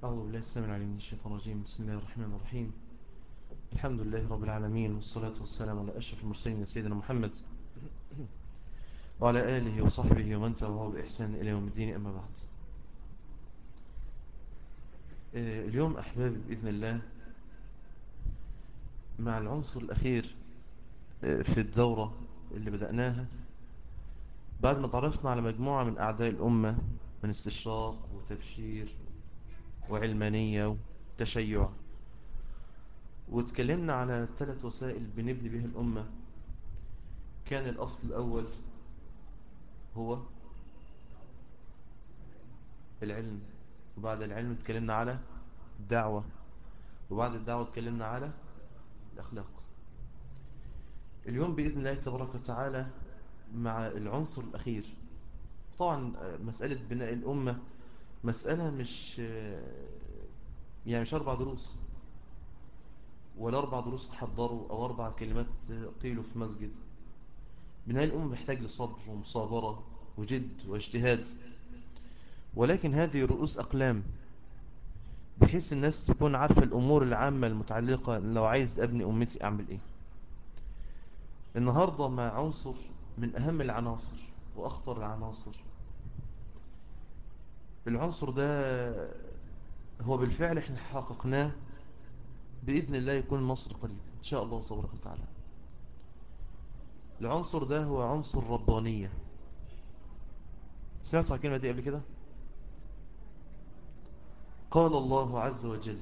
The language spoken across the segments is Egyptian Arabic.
أعوذ بالله السلام العليم من الشيطان الرجيم بسم الله الرحمن الرحيم الحمد لله رب العالمين والصلاة والسلام على أشرف المرسلين سيدنا محمد وعلى آله وصحبه ومن تبعه بإحسان إلى يوم الدين أما بعد اليوم أحبابي بإذن الله مع العنصر الأخير في الدورة اللي بدأناها بعد ما تعرفنا على مجموعة من أعداء الأمة من استشراق وتبشير وعلمانية وتشيع وتكلمنا على ثلاث وسائل بنبني بها الأمة كان الأصل الأول هو العلم وبعد العلم تكلمنا على الدعوة وبعد الدعوة تكلمنا على الأخلاق اليوم بإذن الله تبارك وتعالى مع العنصر الأخير طبعا مسألة بناء الأمة مسألة مش يعني مش أربع دروس ولا أربع دروس تحضروا أو أربع كلمات قيلوا في مسجد بناء الأمة محتاج لصبر ومصابرة وجد واجتهاد ولكن هذه رؤوس أقلام بحيث الناس تكون عارفة الأمور العامة المتعلقة لو عايز أبني أمتي أعمل إيه النهاردة مع عنصر من أهم العناصر وأخطر العناصر العنصر ده هو بالفعل احنا حققناه بإذن الله يكون النصر قريب إن شاء الله تبارك وتعالى العنصر ده هو عنصر ربانية سمعتوا على الكلمة دي قبل كده قال الله عز وجل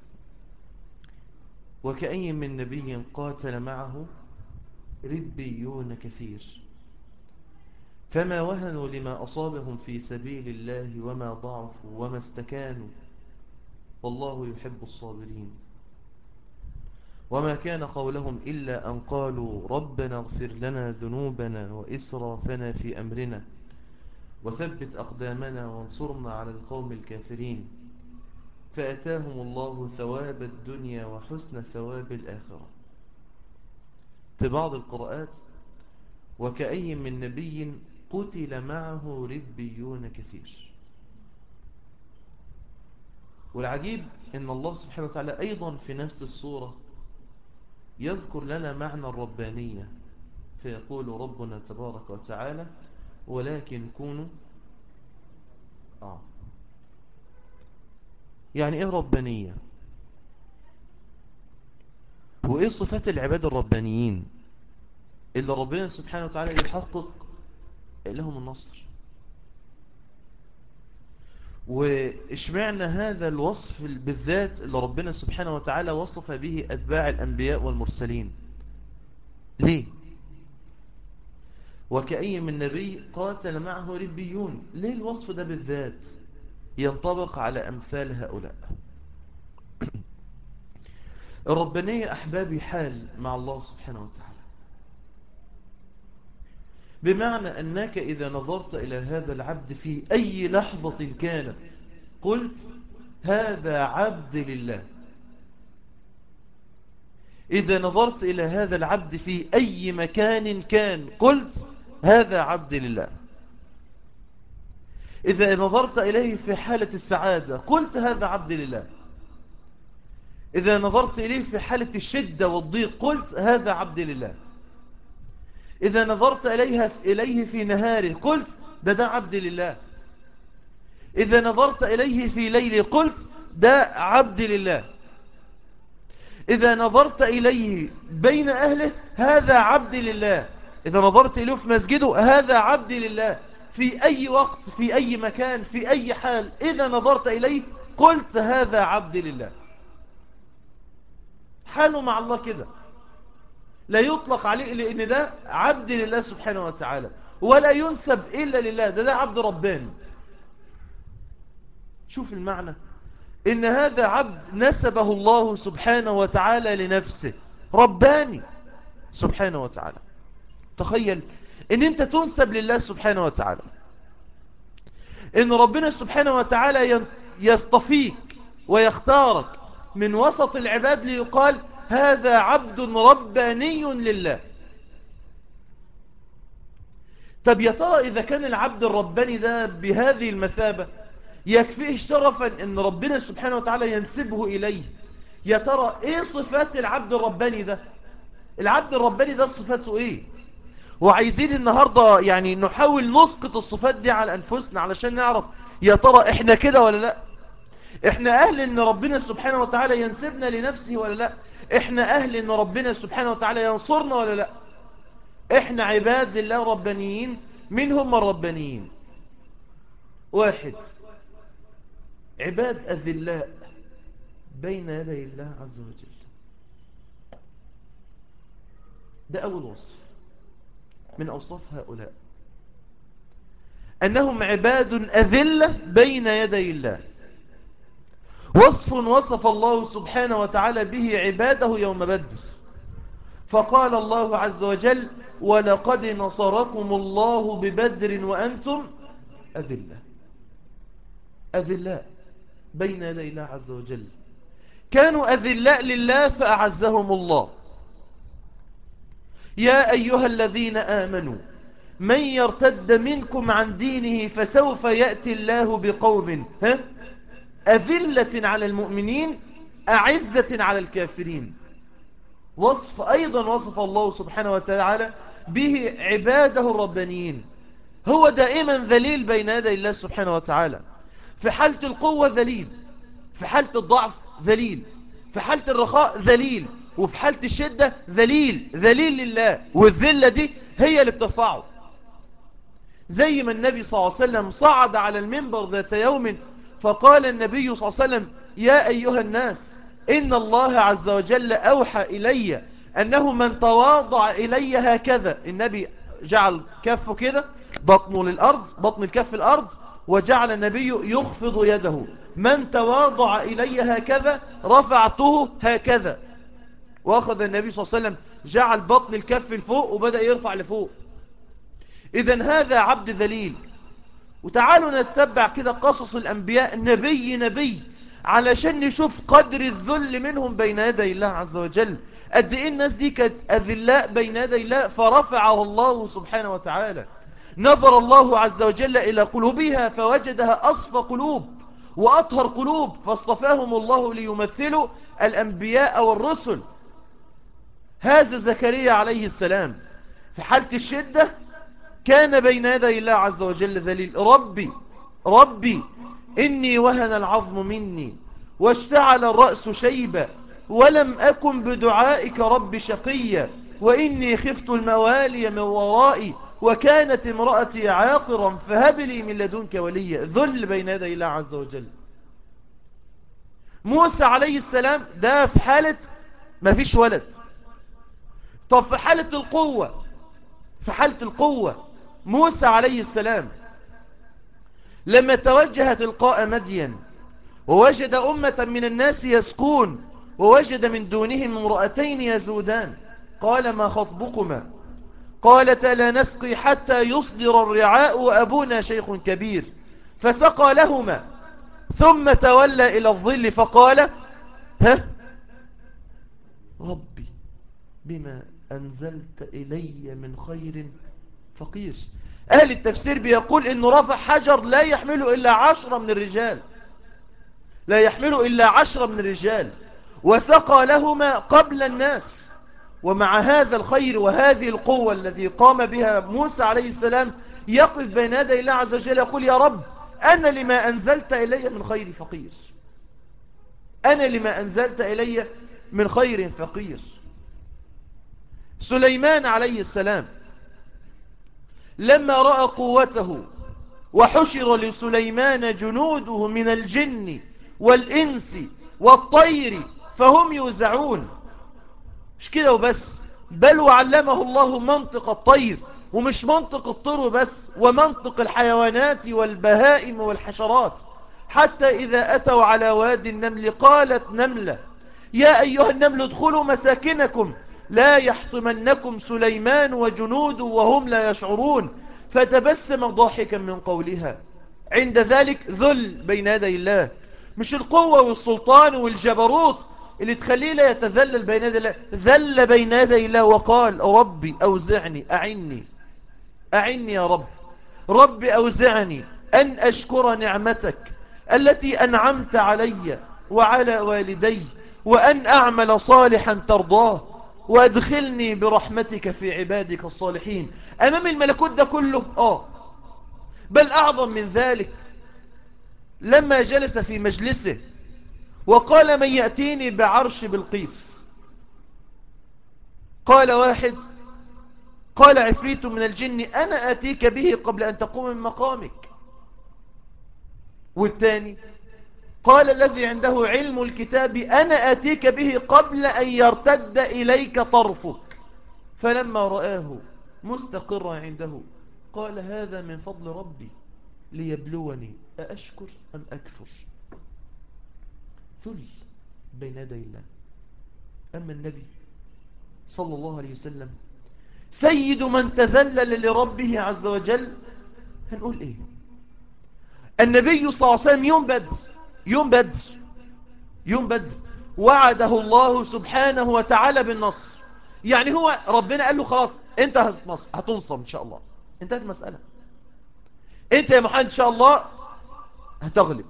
وكأي من نبي قاتل معه ربيون كثير فما وهنوا لما أصابهم في سبيل الله وما ضعفوا وما استكانوا والله يحب الصابرين وما كان قولهم إلا أن قالوا ربنا اغفر لنا ذنوبنا وإسرافنا في أمرنا وثبت أقدامنا وانصرنا على القوم الكافرين فأتاهم الله ثواب الدنيا وحسن ثواب الآخرة في بعض القراءات وكأي من نبي قتل معه ربيون كثير والعجيب ان الله سبحانه وتعالى ايضا في نفس الصورة يذكر لنا معنى الربانية فيقول ربنا تبارك وتعالى ولكن كونوا آه. يعني ايه ربانية وايه صفات العباد الربانيين اللي ربنا سبحانه وتعالى يحقق لهم النصر واشمعنا هذا الوصف بالذات اللي ربنا سبحانه وتعالى وصف به أتباع الأنبياء والمرسلين ليه وكأي من نبي قاتل معه ربيون ليه الوصف ده بالذات ينطبق على أمثال هؤلاء الربانية أحبابي حال مع الله سبحانه وتعالى بمعنى أنك إذا نظرت إلى هذا العبد في أي لحظة كانت قلت هذا عبد لله إذا نظرت إلى هذا العبد في أي مكان كان قلت هذا عبد لله إذا نظرت إليه في حالة السعادة قلت هذا عبد لله إذا نظرت إليه في حالة الشدة والضيق قلت هذا عبد لله إذا نظرت إليها إليه في نهاره قلت ده ده عبد لله إذا نظرت إليه في ليله قلت ده عبد لله إذا نظرت إليه بين أهله هذا عبد لله إذا نظرت إليه في مسجده هذا عبد لله في أي وقت في أي مكان في أي حال إذا نظرت إليه قلت هذا عبد لله حاله مع الله كده لا يطلق عليه لأن ده عبد لله سبحانه وتعالى ولا ينسب إلا لله ده ده عبد رباني شوف المعنى إن هذا عبد نسبه الله سبحانه وتعالى لنفسه رباني سبحانه وتعالى تخيل إن أنت تنسب لله سبحانه وتعالى إن ربنا سبحانه وتعالى يصطفيك ويختارك من وسط العباد ليقال هذا عبد رباني لله طب يا ترى إذا كان العبد الرباني ده بهذه المثابة يكفيه شرفا ان ربنا سبحانه وتعالى ينسبه إليه يا ترى ايه صفات العبد الرباني ده العبد الرباني ده صفاته ايه وعايزين النهاردة يعني نحاول نسقط الصفات دي على أنفسنا علشان نعرف يا ترى احنا كده ولا لا احنا اهل ان ربنا سبحانه وتعالى ينسبنا لنفسه ولا لا احنا اهل ان ربنا سبحانه وتعالى ينصرنا ولا لا احنا عباد الله ربانيين من هم الربانيين واحد عباد الذلاء بين يدي الله عز وجل ده أول وصف من أوصاف هؤلاء أنهم عباد أذلة بين يدي الله وصف وصف الله سبحانه وتعالى به عباده يوم بدر فقال الله عز وجل ولقد نصركم الله ببدر وأنتم أذلة أذلاء بين يدي الله عز وجل كانوا أذلاء لله فأعزهم الله يا أيها الذين آمنوا من يرتد منكم عن دينه فسوف يأتي الله بقوم ها؟ أذلة على المؤمنين أعزة على الكافرين وصف أيضا وصف الله سبحانه وتعالى به عباده الربانيين هو دائما ذليل بين يدي الله سبحانه وتعالى في حالة القوة ذليل في حالة الضعف ذليل في حالة الرخاء ذليل وفي حالة الشدة ذليل ذليل لله والذلة دي هي اللي بترفعه زي ما النبي صلى الله عليه وسلم صعد على المنبر ذات يوم فقال النبي صلى الله عليه وسلم يا أيها الناس إن الله عز وجل أوحى إلي أنه من تواضع إلي هكذا النبي جعل كفه كده بطنه للأرض بطن الكف الأرض وجعل النبي يخفض يده من تواضع إلي هكذا رفعته هكذا وأخذ النبي صلى الله عليه وسلم جعل بطن الكف لفوق وبدأ يرفع لفوق إذا هذا عبد ذليل وتعالوا نتبع كده قصص الأنبياء نبي نبي علشان نشوف قدر الذل منهم بين يدي الله عز وجل قد إيه الناس دي كانت أذلاء بين يدي الله فرفعه الله سبحانه وتعالى نظر الله عز وجل إلى قلوبها فوجدها أصفى قلوب وأطهر قلوب فاصطفاهم الله ليمثلوا الأنبياء والرسل هذا زكريا عليه السلام في حالة الشدة كان بين يدي الله عز وجل ذليل ربي ربي إني وهن العظم مني واشتعل الرأس شيبا ولم أكن بدعائك رب شقيا وإني خفت الموالي من ورائي وكانت امرأتي عاقرا فهب لي من لدنك وليا ذل بين يدي الله عز وجل موسى عليه السلام ده في حالة ما فيش ولد طب في حالة القوة في حالة القوة موسى عليه السلام لما توجه تلقاء مدين ووجد أمة من الناس يسكون ووجد من دونهم امرأتين يزودان قال ما خطبكما قالت لا نسقي حتى يصدر الرعاء وأبونا شيخ كبير فسقى لهما ثم تولى إلى الظل فقال ها ربي بما أنزلت إلي من خير فقير أهل التفسير بيقول إنه رفع حجر لا يحمله إلا عشرة من الرجال لا يحمله إلا عشرة من الرجال وسقى لهما قبل الناس ومع هذا الخير وهذه القوة الذي قام بها موسى عليه السلام يقف بين يدي الله عز وجل يقول يا رب أنا لما أنزلت إلي من خير فقير أنا لما أنزلت إلي من خير فقير سليمان عليه السلام لما رأى قوته وحشر لسليمان جنوده من الجن والإنس والطير فهم يوزعون مش كده وبس بل وعلمه الله منطق الطير ومش منطق الطير بس ومنطق الحيوانات والبهائم والحشرات حتى إذا أتوا على وادي النمل قالت نملة يا أيها النمل ادخلوا مساكنكم لا يحطمنكم سليمان وجنود وهم لا يشعرون فتبسم ضاحكا من قولها عند ذلك ذل بين يدي الله مش القوة والسلطان والجبروت اللي تخليه لا يتذلل بين يدي الله ذل بين يدي الله وقال ربي أوزعني أعني أعني يا رب ربي أوزعني أن أشكر نعمتك التي أنعمت علي وعلى والدي وأن أعمل صالحا ترضاه وأدخلني برحمتك في عبادك الصالحين أمام الملكوت ده كله آه بل أعظم من ذلك لما جلس في مجلسه وقال من يأتيني بعرش بالقيس قال واحد قال عفريت من الجن أنا آتيك به قبل أن تقوم من مقامك والثاني قال الذي عنده علم الكتاب أنا آتيك به قبل أن يرتد إليك طرفك فلما رآه مستقرا عنده قال هذا من فضل ربي ليبلوني أأشكر أم أكفر ذل بين يدي الله أما النبي صلى الله عليه وسلم سيد من تذلل لربه عز وجل هنقول ايه النبي صلى الله عليه وسلم يوم بدر يوم بدر يوم بدر وعده الله سبحانه وتعالى بالنصر يعني هو ربنا قال له خلاص انت هتنصر ان شاء الله انتهت المسألة انت يا محمد ان شاء الله هتغلب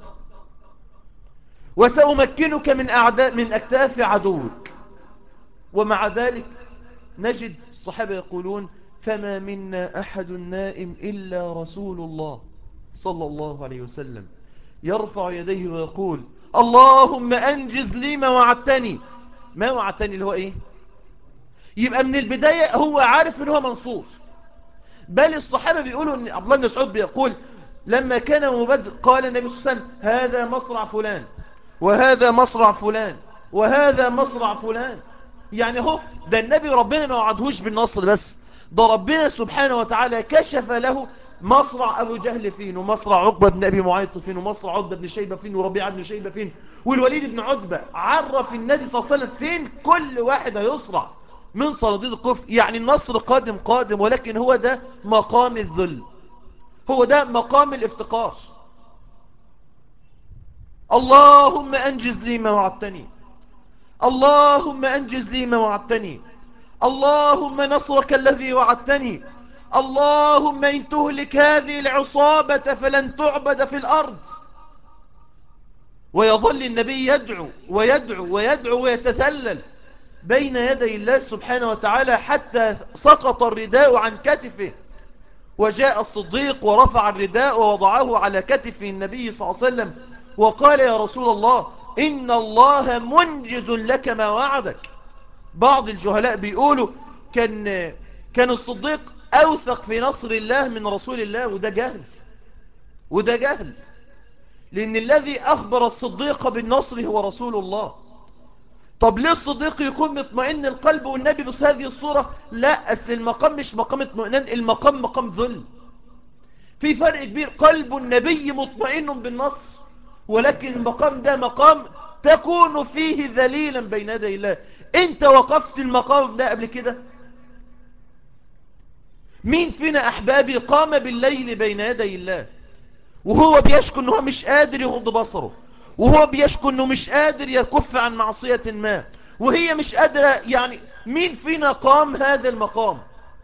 وسأمكنك من أعداء من أكتاف عدوك ومع ذلك نجد الصحابة يقولون فما منا أحد نائم إلا رسول الله صلى الله عليه وسلم يرفع يديه ويقول اللهم أنجز لي ما وعدتني ما وعدتني اللي هو إيه يبقى من البداية هو عارف ان هو منصور بل الصحابة بيقولوا ان عبد الله بن مسعود بيقول لما كان مبدر قال النبي صلى الله عليه وسلم هذا مصرع فلان وهذا مصرع فلان وهذا مصرع فلان يعني هو ده النبي ربنا ما وعدهوش بالنصر بس ده ربنا سبحانه وتعالى كشف له مصرع أبو جهل فين ومصرع عقبة بن أبي معيط فين ومصرع عقبة بن شيبة فين وربيعة بن شيبة فين والوليد بن عتبة عرف النبي صلى الله عليه وسلم فين كل واحد هيصرع من صناديد الكفر يعني النصر قادم قادم ولكن هو ده مقام الذل هو ده مقام الافتقار اللهم أنجز لي ما وعدتني اللهم أنجز لي ما وعدتني اللهم نصرك الذي وعدتني اللهم إن تهلك هذه العصابة فلن تعبد في الأرض ويظل النبي يدعو ويدعو ويدعو ويتذلل بين يدي الله سبحانه وتعالى حتى سقط الرداء عن كتفه وجاء الصديق ورفع الرداء ووضعه على كتف النبي صلى الله عليه وسلم وقال يا رسول الله إن الله منجز لك ما وعدك بعض الجهلاء بيقولوا كان, كان الصديق أوثق في نصر الله من رسول الله وده جهل وده جهل لأن الذي أخبر الصديق بالنصر هو رسول الله طب ليه الصديق يكون مطمئن القلب والنبي بس هذه الصورة لا أصل المقام مش مقام اطمئنان المقام مقام ذل في فرق كبير قلب النبي مطمئن بالنصر ولكن المقام ده مقام تكون فيه ذليلا بين يدي الله انت وقفت المقام ده قبل كده مين فينا أحبابي قام بالليل بين يدي الله وهو بيشكو أنه مش قادر يغض بصره وهو بيشكو أنه مش قادر يكف عن معصية ما وهي مش قادرة يعني مين فينا قام هذا المقام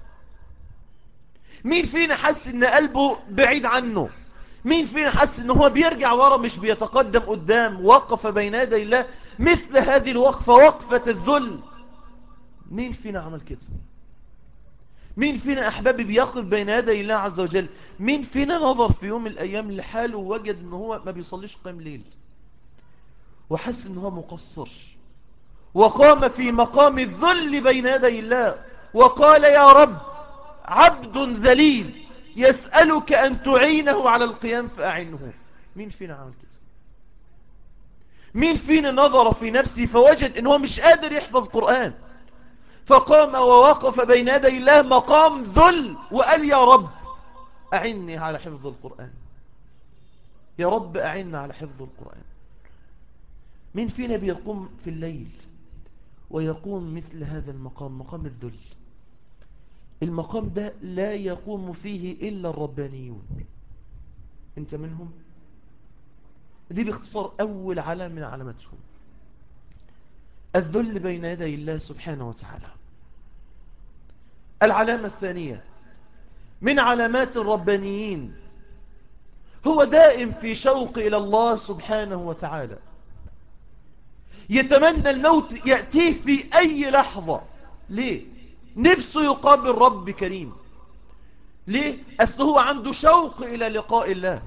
مين فينا حس ان قلبه بعيد عنه مين فينا حس ان هو بيرجع ورا مش بيتقدم قدام وقف بين يدي الله مثل هذه الوقفة وقفة الذل مين فينا عمل كده مين فينا أحبابي بيقف بين يدي الله عز وجل مين فينا نظر في يوم من الأيام لحاله ووجد أنه هو ما بيصليش قيام ليل وحس أنه هو مقصر وقام في مقام الذل بين يدي الله وقال يا رب عبد ذليل يسألك أن تعينه على القيام فأعنه مين فينا عمل كده مين فينا نظر في نفسه فوجد أنه مش قادر يحفظ قرآن فقام ووقف بين يدي الله مقام ذل وقال يا رب أعني على حفظ القرآن يا رب أعنا على حفظ القرآن مين فينا بيقوم في الليل ويقوم مثل هذا المقام مقام الذل المقام ده لا يقوم فيه إلا الربانيون انت منهم دي باختصار أول علامة من علامتهم الذل بين يدي الله سبحانه وتعالى العلامة الثانية من علامات الربانيين هو دائم في شوق إلى الله سبحانه وتعالى يتمنى الموت يأتيه في أي لحظة ليه؟ نفسه يقابل رب كريم ليه؟ أصل هو عنده شوق إلى لقاء الله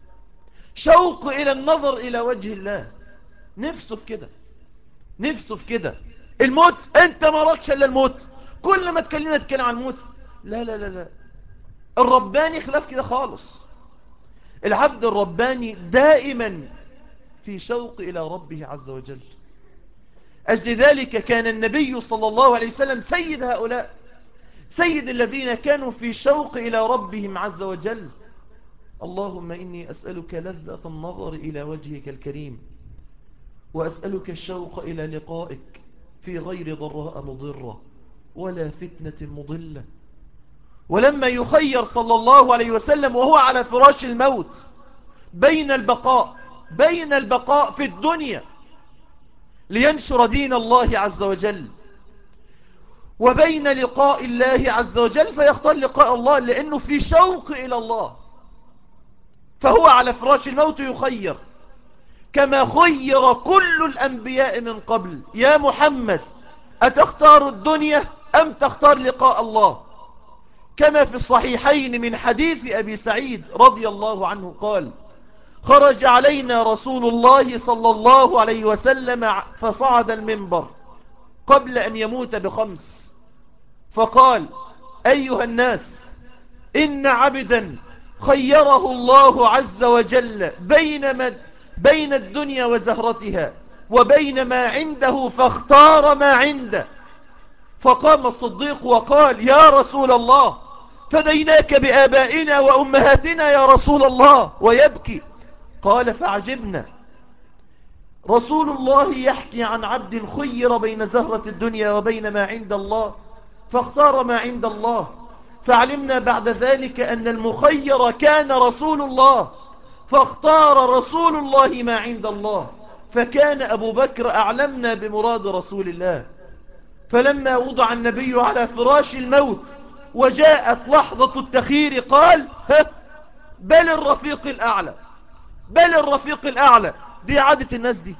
شوق إلى النظر إلى وجه الله نفسه في كده نفسه في كده الموت أنت ما ركش إلا الموت كل ما تكلمنا تتكلم عن الموت لا لا لا لا الرباني خلاف كده خالص العبد الرباني دائما في شوق إلى ربه عز وجل أجل ذلك كان النبي صلى الله عليه وسلم سيد هؤلاء سيد الذين كانوا في شوق إلى ربهم عز وجل اللهم إني أسألك لذة النظر إلى وجهك الكريم وأسألك الشوق إلى لقائك في غير ضراء مضرة ولا فتنة مضلة ولما يخير صلى الله عليه وسلم وهو على فراش الموت بين البقاء بين البقاء في الدنيا لينشر دين الله عز وجل وبين لقاء الله عز وجل فيختار لقاء الله لأنه في شوق إلى الله فهو على فراش الموت يخير كما خير كل الأنبياء من قبل يا محمد أتختار الدنيا أم تختار لقاء الله كما في الصحيحين من حديث أبي سعيد رضي الله عنه قال خرج علينا رسول الله صلى الله عليه وسلم فصعد المنبر قبل أن يموت بخمس فقال أيها الناس إن عبدا خيره الله عز وجل بين, مد بين الدنيا وزهرتها وبين ما عنده فاختار ما عنده فقام الصديق وقال يا رسول الله فديناك بآبائنا وأمهاتنا يا رسول الله ويبكي قال فعجبنا رسول الله يحكي عن عبد خير بين زهرة الدنيا وبين ما عند الله فاختار ما عند الله فعلمنا بعد ذلك أن المخير كان رسول الله فاختار رسول الله ما عند الله فكان أبو بكر أعلمنا بمراد رسول الله فلما وضع النبي على فراش الموت وجاءت لحظة التخير قال بل الرفيق الأعلى بل الرفيق الأعلى دي عادة الناس دي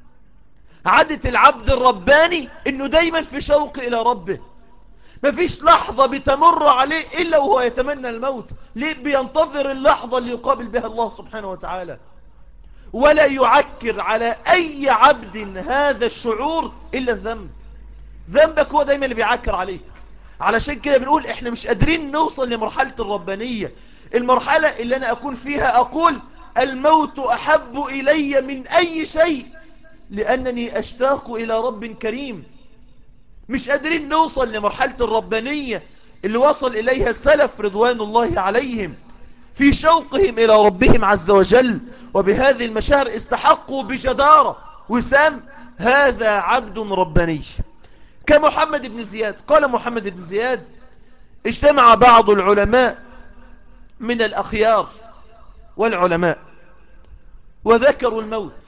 عادة العبد الرباني انه دايما في شوق الى ربه مفيش لحظة بتمر عليه إلا وهو يتمنى الموت ليه بينتظر اللحظة اللي يقابل بها الله سبحانه وتعالى ولا يعكر على أي عبد هذا الشعور إلا الذنب ذنبك هو دايما اللي بيعكر عليك علشان كده بنقول احنا مش قادرين نوصل لمرحلة الربانية المرحلة اللي أنا أكون فيها أقول الموت أحب إلي من أي شيء لأنني أشتاق إلى رب كريم مش قادرين نوصل لمرحلة الربانية اللي وصل إليها السلف رضوان الله عليهم في شوقهم إلى ربهم عز وجل وبهذه المشاعر استحقوا بجدارة وسام هذا عبد رباني كمحمد بن زياد قال محمد بن زياد اجتمع بعض العلماء من الأخيار والعلماء وذكروا الموت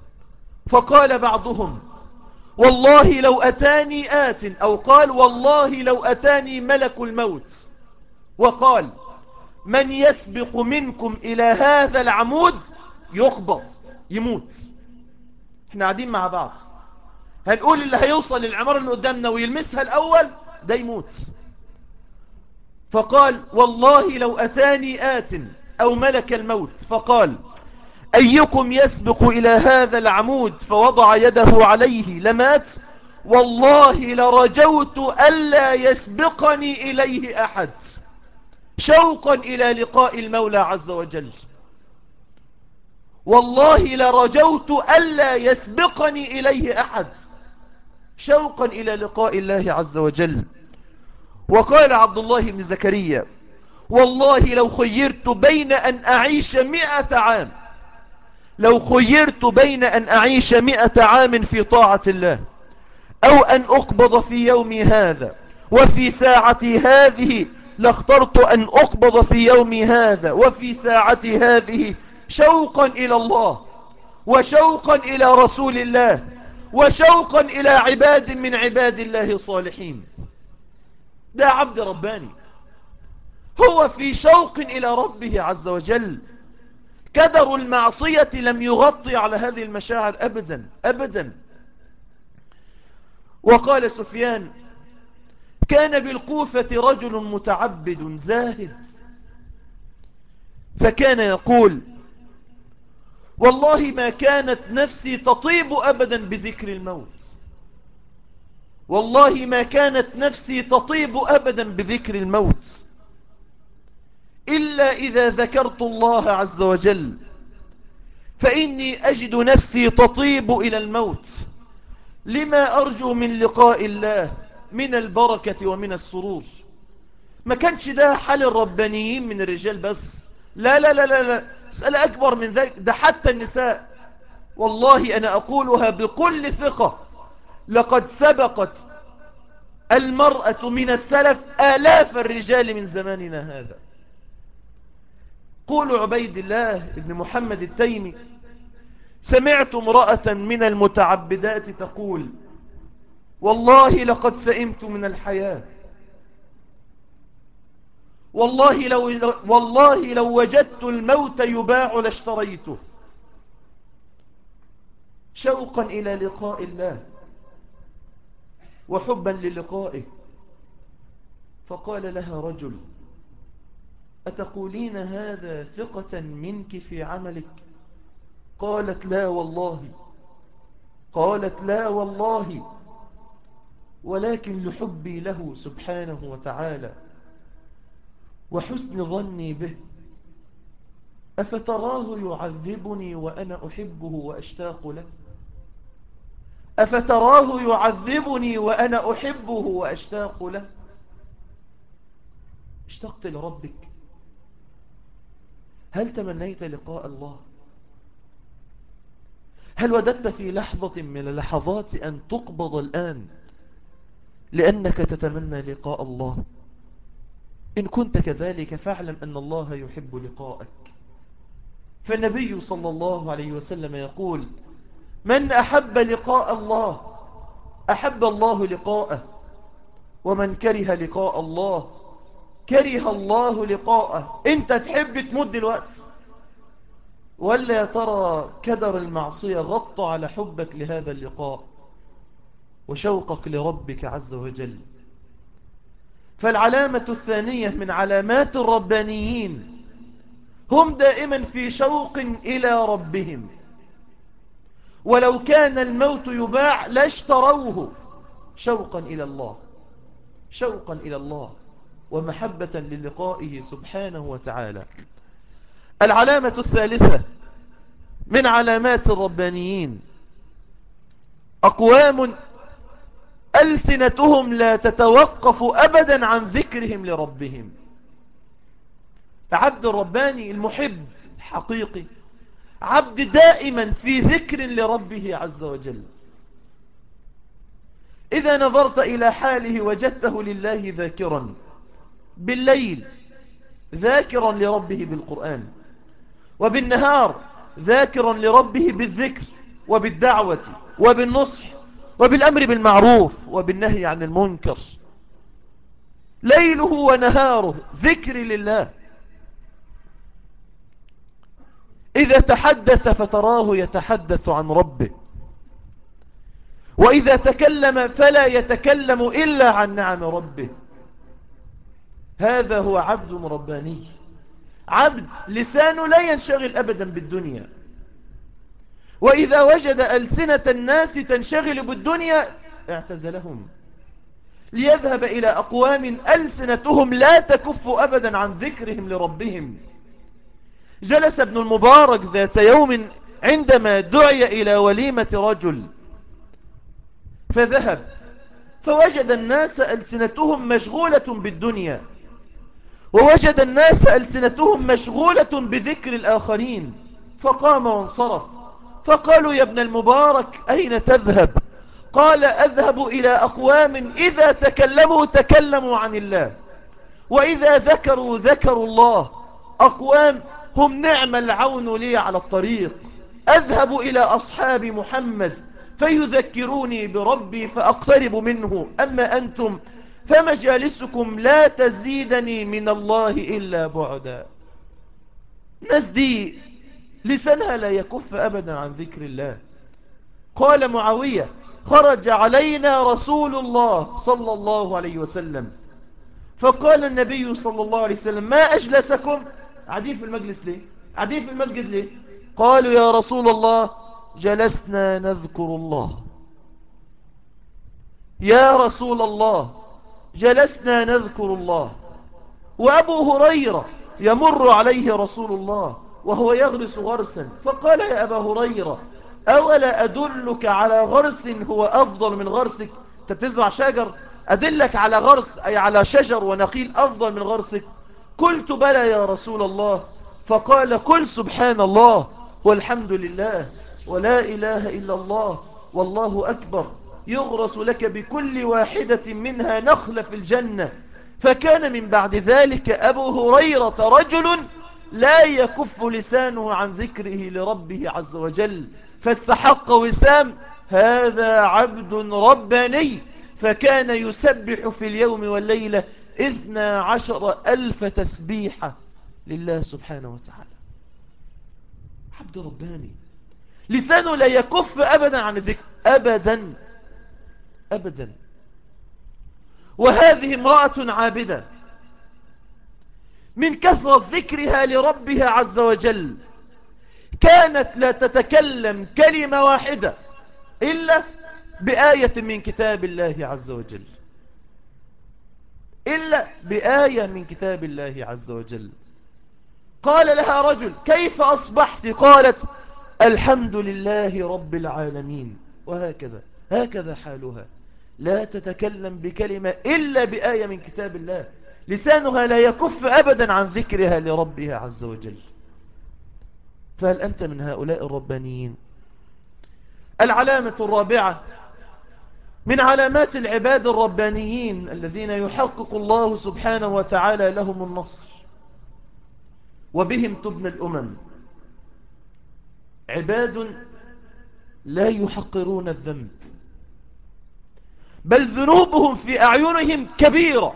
فقال بعضهم والله لو أتاني آت أو قال والله لو أتاني ملك الموت وقال من يسبق منكم إلى هذا العمود يخبط يموت احنا قاعدين مع بعض هنقول اللي هيوصل للعمارة اللي قدامنا ويلمسها الأول ده يموت فقال والله لو أتاني آت أو ملك الموت فقال أيكم يسبق إلى هذا العمود فوضع يده عليه لمات والله لرجوت ألا يسبقني إليه أحد شوقا إلى لقاء المولى عز وجل والله لرجوت ألا يسبقني إليه أحد شوقا إلى لقاء الله عز وجل وقال عبد الله بن زكريا والله لو خيرت بين أن أعيش مئة عام لو خيرت بين أن أعيش مئة عام في طاعة الله أو أن أقبض في يومي هذا وفي ساعتي هذه لاخترت أن أقبض في يومي هذا وفي ساعتي هذه شوقا إلى الله وشوقا إلى رسول الله وشوقا إلى عباد من عباد الله صالحين ده عبد رباني هو في شوق إلى ربه عز وجل كدر المعصية لم يغطي على هذه المشاعر أبدا أبدا وقال سفيان كان بالكوفة رجل متعبد زاهد فكان يقول والله ما كانت نفسي تطيب أبدا بذكر الموت والله ما كانت نفسي تطيب أبدا بذكر الموت إلا إذا ذكرت الله عز وجل فإني أجد نفسي تطيب إلى الموت لما أرجو من لقاء الله من البركة ومن السرور ما كانش ده حال الربانيين من الرجال بس لا لا لا لا, لا. مسألة أكبر من ذلك ده حتى النساء والله أنا أقولها بكل ثقة لقد سبقت المرأة من السلف آلاف الرجال من زماننا هذا قول عبيد الله ابن محمد التيمي سمعت امرأة من المتعبدات تقول والله لقد سئمت من الحياة والله لو, والله لو وجدت الموت يباع لاشتريته شوقا إلى لقاء الله وحبا للقائه فقال لها رجل أتقولين هذا ثقة منك في عملك قالت لا والله قالت لا والله ولكن لحبي له سبحانه وتعالى وحسن ظني به أفتراه يعذبني وأنا أحبه وأشتاق له أفتراه يعذبني وأنا أحبه وأشتاق له اشتقت لربك هل تمنيت لقاء الله هل وددت في لحظة من اللحظات أن تقبض الآن لأنك تتمنى لقاء الله إن كنت كذلك فاعلم أن الله يحب لقاءك فالنبي صلى الله عليه وسلم يقول من أحب لقاء الله أحب الله لقاءه ومن كره لقاء الله كره الله لقاءه انت تحب تمد الوقت ولا يا ترى كدر المعصية غطى على حبك لهذا اللقاء وشوقك لربك عز وجل فالعلامة الثانية من علامات الربانيين هم دائما في شوق إلى ربهم ولو كان الموت يباع لاشتروه شوقا إلى الله شوقا إلى الله ومحبة للقائه سبحانه وتعالى العلامة الثالثة من علامات الربانيين أقوام ألسنتهم لا تتوقف أبدا عن ذكرهم لربهم عبد الرباني المحب الحقيقي عبد دائما في ذكر لربه عز وجل إذا نظرت إلى حاله وجدته لله ذاكرا بالليل ذاكرا لربه بالقرآن وبالنهار ذاكرا لربه بالذكر وبالدعوة وبالنصح وبالأمر بالمعروف وبالنهي عن المنكر ليله ونهاره ذكر لله إذا تحدث فتراه يتحدث عن ربه وإذا تكلم فلا يتكلم إلا عن نعم ربه هذا هو عبد رباني عبد لسانه لا ينشغل أبدا بالدنيا وإذا وجد ألسنة الناس تنشغل بالدنيا اعتزلهم ليذهب إلى أقوام ألسنتهم لا تكف أبدا عن ذكرهم لربهم جلس ابن المبارك ذات يوم عندما دعي إلى وليمة رجل فذهب فوجد الناس ألسنتهم مشغولة بالدنيا ووجد الناس ألسنتهم مشغولة بذكر الآخرين فقام وانصرف فقالوا يا ابن المبارك أين تذهب قال أذهب إلى أقوام إذا تكلموا تكلموا عن الله وإذا ذكروا ذكروا الله أقوام هم نعم العون لي على الطريق أذهب إلى أصحاب محمد فيذكروني بربي فأقترب منه أما أنتم فمجالسكم لا تزيدني من الله إلا بعدا ناس دي لسانها لا يكف أبدا عن ذكر الله قال معاوية خرج علينا رسول الله صلى الله عليه وسلم فقال النبي صلى الله عليه وسلم ما أجلسكم قاعدين في المجلس ليه قاعدين في المسجد ليه قالوا يا رسول الله جلسنا نذكر الله يا رسول الله جلسنا نذكر الله وأبو هريرة يمر عليه رسول الله وهو يغرس غرسا فقال يا أبا هريرة أولا أدلك على غرس هو أفضل من غرسك أنت بتزرع شجر أدلك على غرس أي على شجر ونخيل أفضل من غرسك قلت بلى يا رسول الله فقال قل سبحان الله والحمد لله ولا إله إلا الله والله أكبر يغرس لك بكل واحدة منها نخل في الجنة فكان من بعد ذلك أبو هريرة رجل لا يكف لسانه عن ذكره لربه عز وجل فاستحق وسام هذا عبد رباني فكان يسبح في اليوم والليلة إثنى عشر ألف تسبيحة لله سبحانه وتعالى عبد رباني لسانه لا يكف أبدا عن الذكر أبدا أبدا وهذه امرأة عابدة من كثرة ذكرها لربها عز وجل كانت لا تتكلم كلمة واحدة إلا بآية من كتاب الله عز وجل إلا بآية من كتاب الله عز وجل قال لها رجل كيف أصبحت قالت الحمد لله رب العالمين وهكذا هكذا حالها لا تتكلم بكلمة إلا بآية من كتاب الله لسانها لا يكف أبدا عن ذكرها لربها عز وجل فهل أنت من هؤلاء الربانيين العلامة الرابعة من علامات العباد الربانيين الذين يحقق الله سبحانه وتعالى لهم النصر وبهم تبنى الأمم عباد لا يحقرون الذنب بل ذنوبهم في أعينهم كبيرة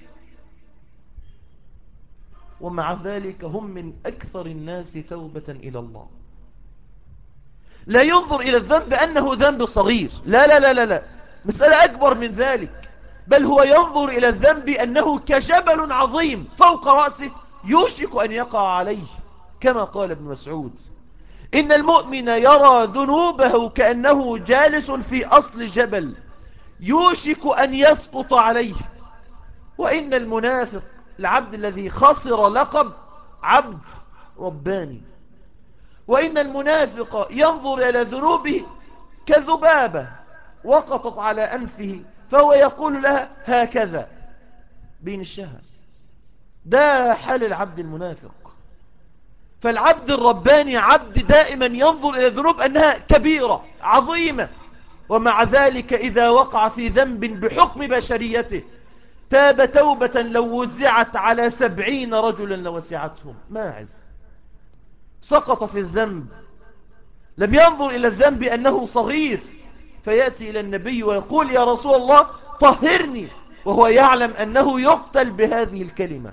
ومع ذلك هم من أكثر الناس توبة إلى الله لا ينظر إلى الذنب أنه ذنب صغير لا لا لا لا, لا. مسألة أكبر من ذلك بل هو ينظر إلى الذنب أنه كجبل عظيم فوق رأسه يوشك أن يقع عليه كما قال ابن مسعود إن المؤمن يرى ذنوبه كأنه جالس في أصل جبل يوشك أن يسقط عليه وإن المنافق العبد الذي خسر لقب عبد رباني وإن المنافق ينظر إلى ذنوبه كذبابة وقطت على أنفه فهو يقول لها هكذا بين الشهر ده حال العبد المنافق فالعبد الرباني عبد دائما ينظر إلى الذنوب أنها كبيرة عظيمة ومع ذلك إذا وقع في ذنب بحكم بشريته تاب توبة لو وزعت على سبعين رجلا لوسعتهم ماعز سقط في الذنب لم ينظر إلى الذنب أنه صغير فيأتي إلى النبي ويقول يا رسول الله طهرني وهو يعلم أنه يقتل بهذه الكلمة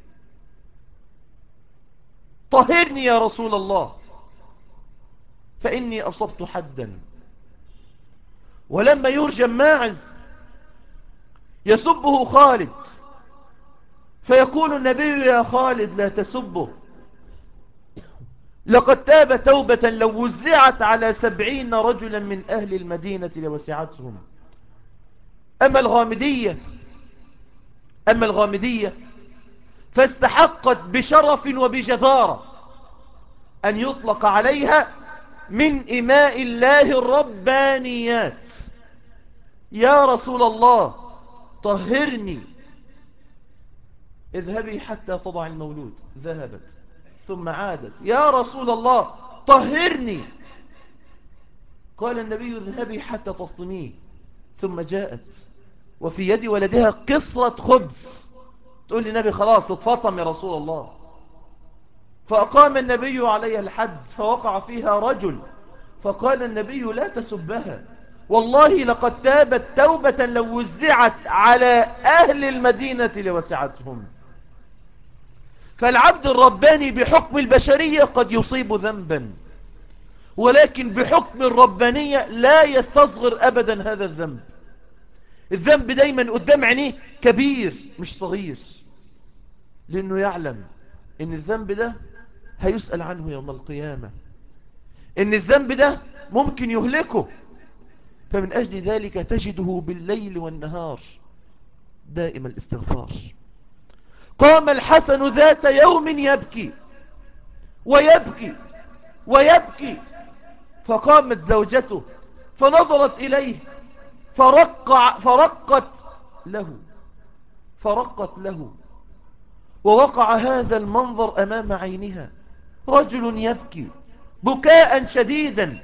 طهرني يا رسول الله فإني أصبت حدا ولما يرجم ماعز يسبه خالد فيقول النبي يا خالد لا تسبه لقد تاب توبة لو وزعت على سبعين رجلا من أهل المدينة لوسعتهم أما الغامدية أما الغامدية فاستحقت بشرف وبجدارة أن يطلق عليها من إماء الله الربانيات يا رسول الله طهرني اذهبي حتى تضع المولود ذهبت ثم عادت يا رسول الله طهرني قال النبي اذهبي حتى تفطنيه ثم جاءت وفي يد ولدها قصرة خبز تقول لي نبي خلاص اتفطم يا رسول الله فأقام النبي عليها الحد فوقع فيها رجل فقال النبي لا تسبها والله لقد تابت توبة لو وزعت على أهل المدينة لوسعتهم فالعبد الرباني بحكم البشرية قد يصيب ذنبا ولكن بحكم الربانية لا يستصغر أبدا هذا الذنب الذنب دايما قدام عينيه كبير مش صغير لأنه يعلم ان الذنب ده هيسأل عنه يوم القيامة ان الذنب ده ممكن يهلكه فمن أجل ذلك تجده بالليل والنهار دائم الاستغفار قام الحسن ذات يوم يبكي ويبكي ويبكي فقامت زوجته فنظرت إليه فرق فرقت له فرقت له ووقع هذا المنظر أمام عينها رجل يبكي بكاء شديدا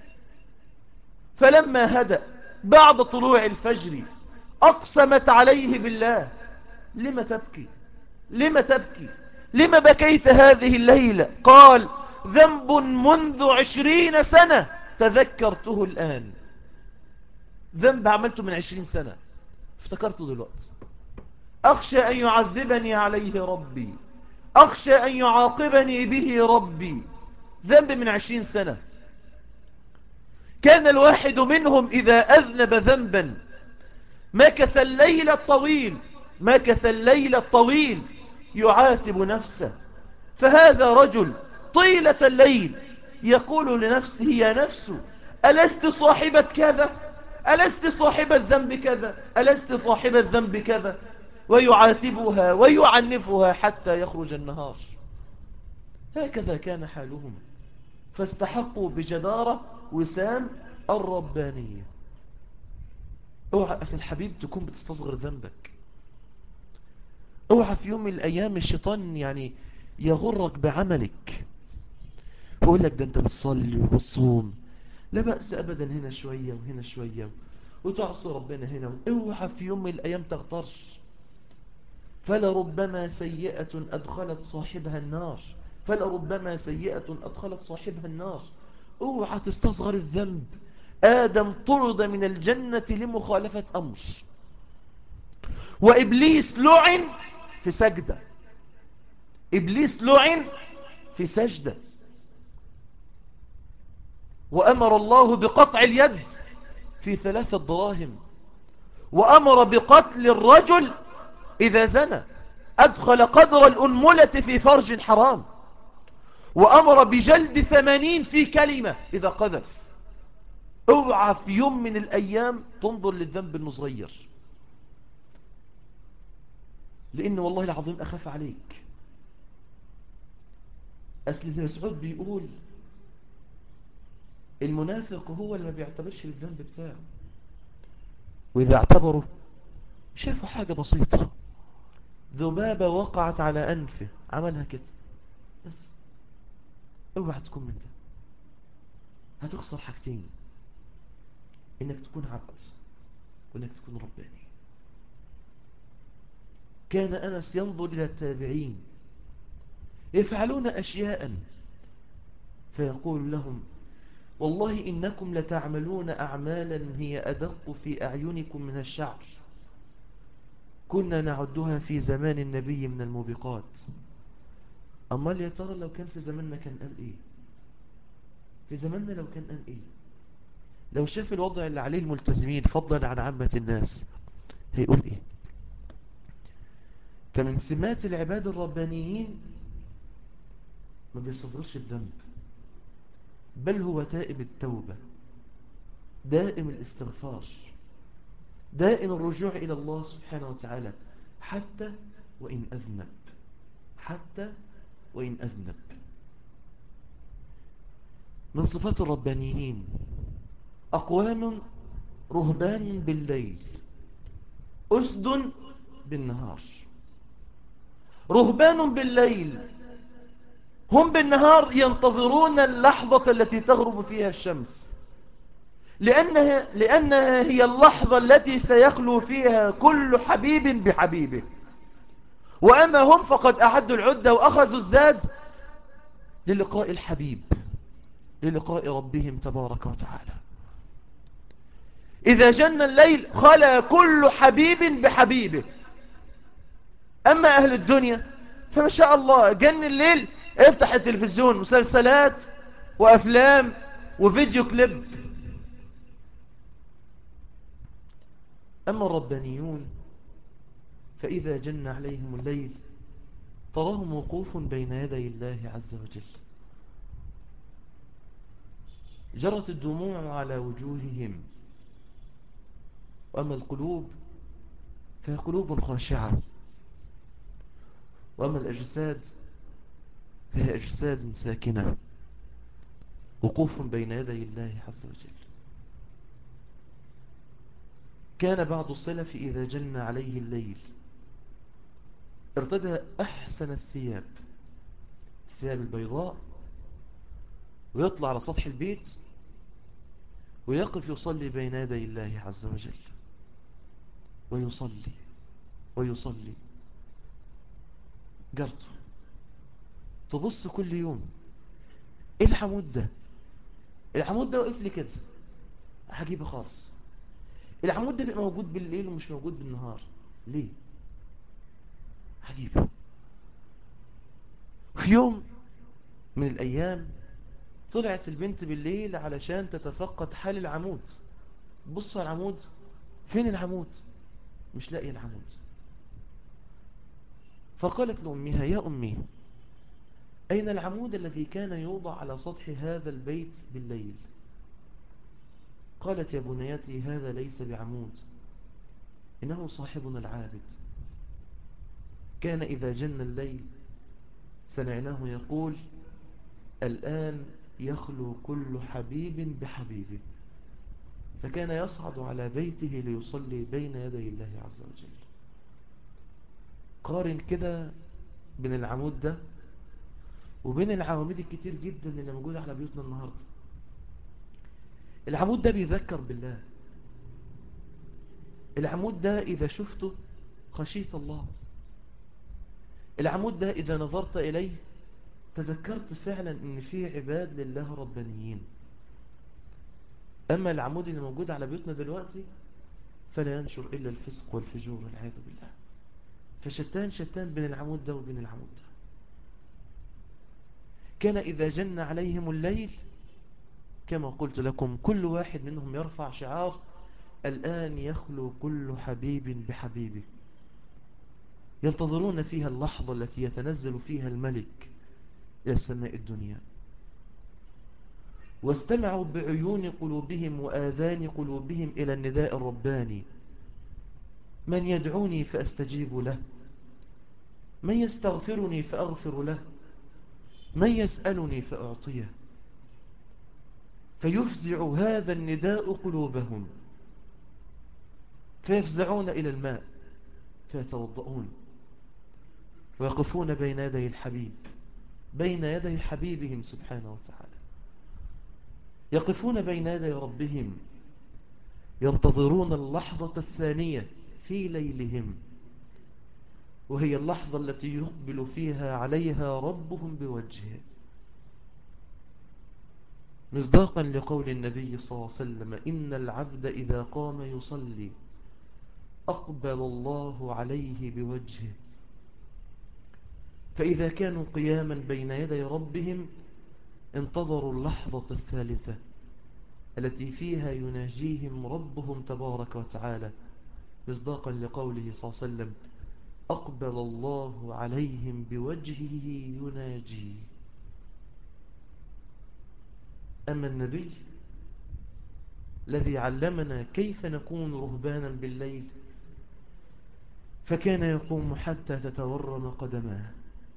فلما هدأ بعد طلوع الفجر أقسمت عليه بالله لم تبكي لم تبكي لم بكيت هذه الليلة قال ذنب منذ عشرين سنة تذكرته الآن ذنب عملته من عشرين سنة افتكرته دلوقتي أخشى أن يعذبني عليه ربي أخشى أن يعاقبني به ربي ذنب من عشرين سنة كان الواحد منهم إذا أذنب ذنبا مكث الليل الطويل مكث الليل الطويل يعاتب نفسه فهذا رجل طيلة الليل يقول لنفسه يا نفس ألست صاحبة كذا ألست صاحبة ذنب كذا ألست صاحبة ذنب كذا ويعاتبها ويعنفها حتى يخرج النهار هكذا كان حالهم فاستحقوا بجدارة وسام الربانية اوعى أخي الحبيب تكون بتستصغر ذنبك اوعى في يوم من الأيام الشيطان يعني يغرك بعملك ويقول لك ده انت بتصلي وبتصوم لا بأس أبدا هنا شوية وهنا شوية وتعصي ربنا هنا اوعى في يوم من الأيام تغترش فلربما سيئة أدخلت صاحبها النار فلربما سيئة أدخلت صاحبها النار اوعى تستصغر الذنب آدم طرد من الجنة لمخالفة أمر وإبليس لعن في سجدة إبليس لعن في سجدة وأمر الله بقطع اليد في ثلاثة دراهم وأمر بقتل الرجل إذا زنى أدخل قدر الأنملة في فرج حرام وأمر بجلد ثمانين في كلمة إذا قذف اوعى في يوم من الأيام تنظر للذنب انه صغير لأن والله العظيم أخاف عليك أسل ابن مسعود بيقول المنافق هو اللي ما بيعتبرش الذنب بتاعه وإذا اعتبره شافوا حاجة بسيطة ذبابة وقعت على أنفه عملها كده بس اوعى تكون من ده هتخسر حاجتين انك تكون عبد وانك تكون رباني كان أنس ينظر إلى التابعين يفعلون أشياء فيقول لهم والله إنكم لتعملون أعمالا هي أدق في أعينكم من الشعر كنا نعدها في زمان النبي من الموبقات أما يا ترى لو كان في زماننا كان قال إيه في زماننا لو كان قال إيه لو شاف الوضع اللي عليه الملتزمين فضلا عن عامة الناس هيقول إيه فمن سمات العباد الربانيين ما بيستصغرش الذنب بل هو تائب التوبة دائم الاستغفار دائم الرجوع إلى الله سبحانه وتعالى حتى وإن أذنب حتى وإن أذنب من صفات الربانيين أقوام رهبان بالليل أسد بالنهار رهبان بالليل هم بالنهار ينتظرون اللحظة التي تغرب فيها الشمس لأنها, لأنها هي اللحظة التي سيخلو فيها كل حبيب بحبيبه وأما هم فقد أعدوا العدة وأخذوا الزاد للقاء الحبيب للقاء ربهم تبارك وتعالى إذا جن الليل خلى كل حبيب بحبيبه أما أهل الدنيا فما شاء الله جن الليل افتح التلفزيون مسلسلات وأفلام وفيديو كليب أما الربانيون فإذا جن عليهم الليل تراهم وقوف بين يدي الله عز وجل جرت الدموع على وجوههم وأما القلوب فهي قلوب خاشعة وأما الأجساد فهي أجساد ساكنة وقوف بين يدي الله عز وجل كان بعض السلف إذا جن عليه الليل ارتدى أحسن الثياب الثياب البيضاء ويطلع على سطح البيت ويقف يصلي بين يدي الله عز وجل ويصلي ويصلي جرته تبص كل يوم ايه الحمود ده العمود ده واقف لي كده عجيبه خالص العمود ده بيبقى موجود بالليل ومش موجود بالنهار ليه عجيبه في يوم من الايام طلعت البنت بالليل علشان تتفقد حال العمود بصوا على العمود فين العمود مش لاقي العمود فقالت لأمها يا أمي أين العمود الذي كان يوضع على سطح هذا البيت بالليل قالت يا بنيتي هذا ليس بعمود إنه صاحبنا العابد كان إذا جن الليل سمعناه يقول الآن يخلو كل حبيب بحبيبه فكان يصعد على بيته ليصلي بين يدي الله عز وجل قارن كده بين العمود ده وبين العواميد الكتير جدا اللي موجودة على بيوتنا النهاردة العمود ده بيذكر بالله العمود ده إذا شفته خشيت الله العمود ده إذا نظرت إليه تذكرت فعلا ان في عباد لله ربانيين اما العمود اللي موجود على بيوتنا دلوقتي فلا ينشر الا الفسق والفجور والعياذ بالله فشتان شتان بين العمود ده وبين العمود ده كان اذا جن عليهم الليل كما قلت لكم كل واحد منهم يرفع شعار الآن يخلو كل حبيب بحبيبه ينتظرون فيها اللحظة التي يتنزل فيها الملك إلى السماء الدنيا واستمعوا بعيون قلوبهم وآذان قلوبهم إلى النداء الرباني من يدعوني فأستجيب له من يستغفرني فأغفر له من يسألني فأعطيه فيفزع هذا النداء قلوبهم فيفزعون إلى الماء فيتوضؤون ويقفون بين يدي الحبيب بين يدي حبيبهم سبحانه وتعالى يقفون بين يدي ربهم ينتظرون اللحظة الثانية في ليلهم وهي اللحظة التي يقبل فيها عليها ربهم بوجهه مصداقا لقول النبي صلى الله عليه وسلم إن العبد إذا قام يصلي أقبل الله عليه بوجهه فإذا كانوا قياما بين يدي ربهم انتظروا اللحظة الثالثة التي فيها يناجيهم ربهم تبارك وتعالى مصداقا لقوله صلى الله عليه وسلم أقبل الله عليهم بوجهه يناجي أما النبي الذي علمنا كيف نكون رهبانا بالليل فكان يقوم حتى تتورم قدماه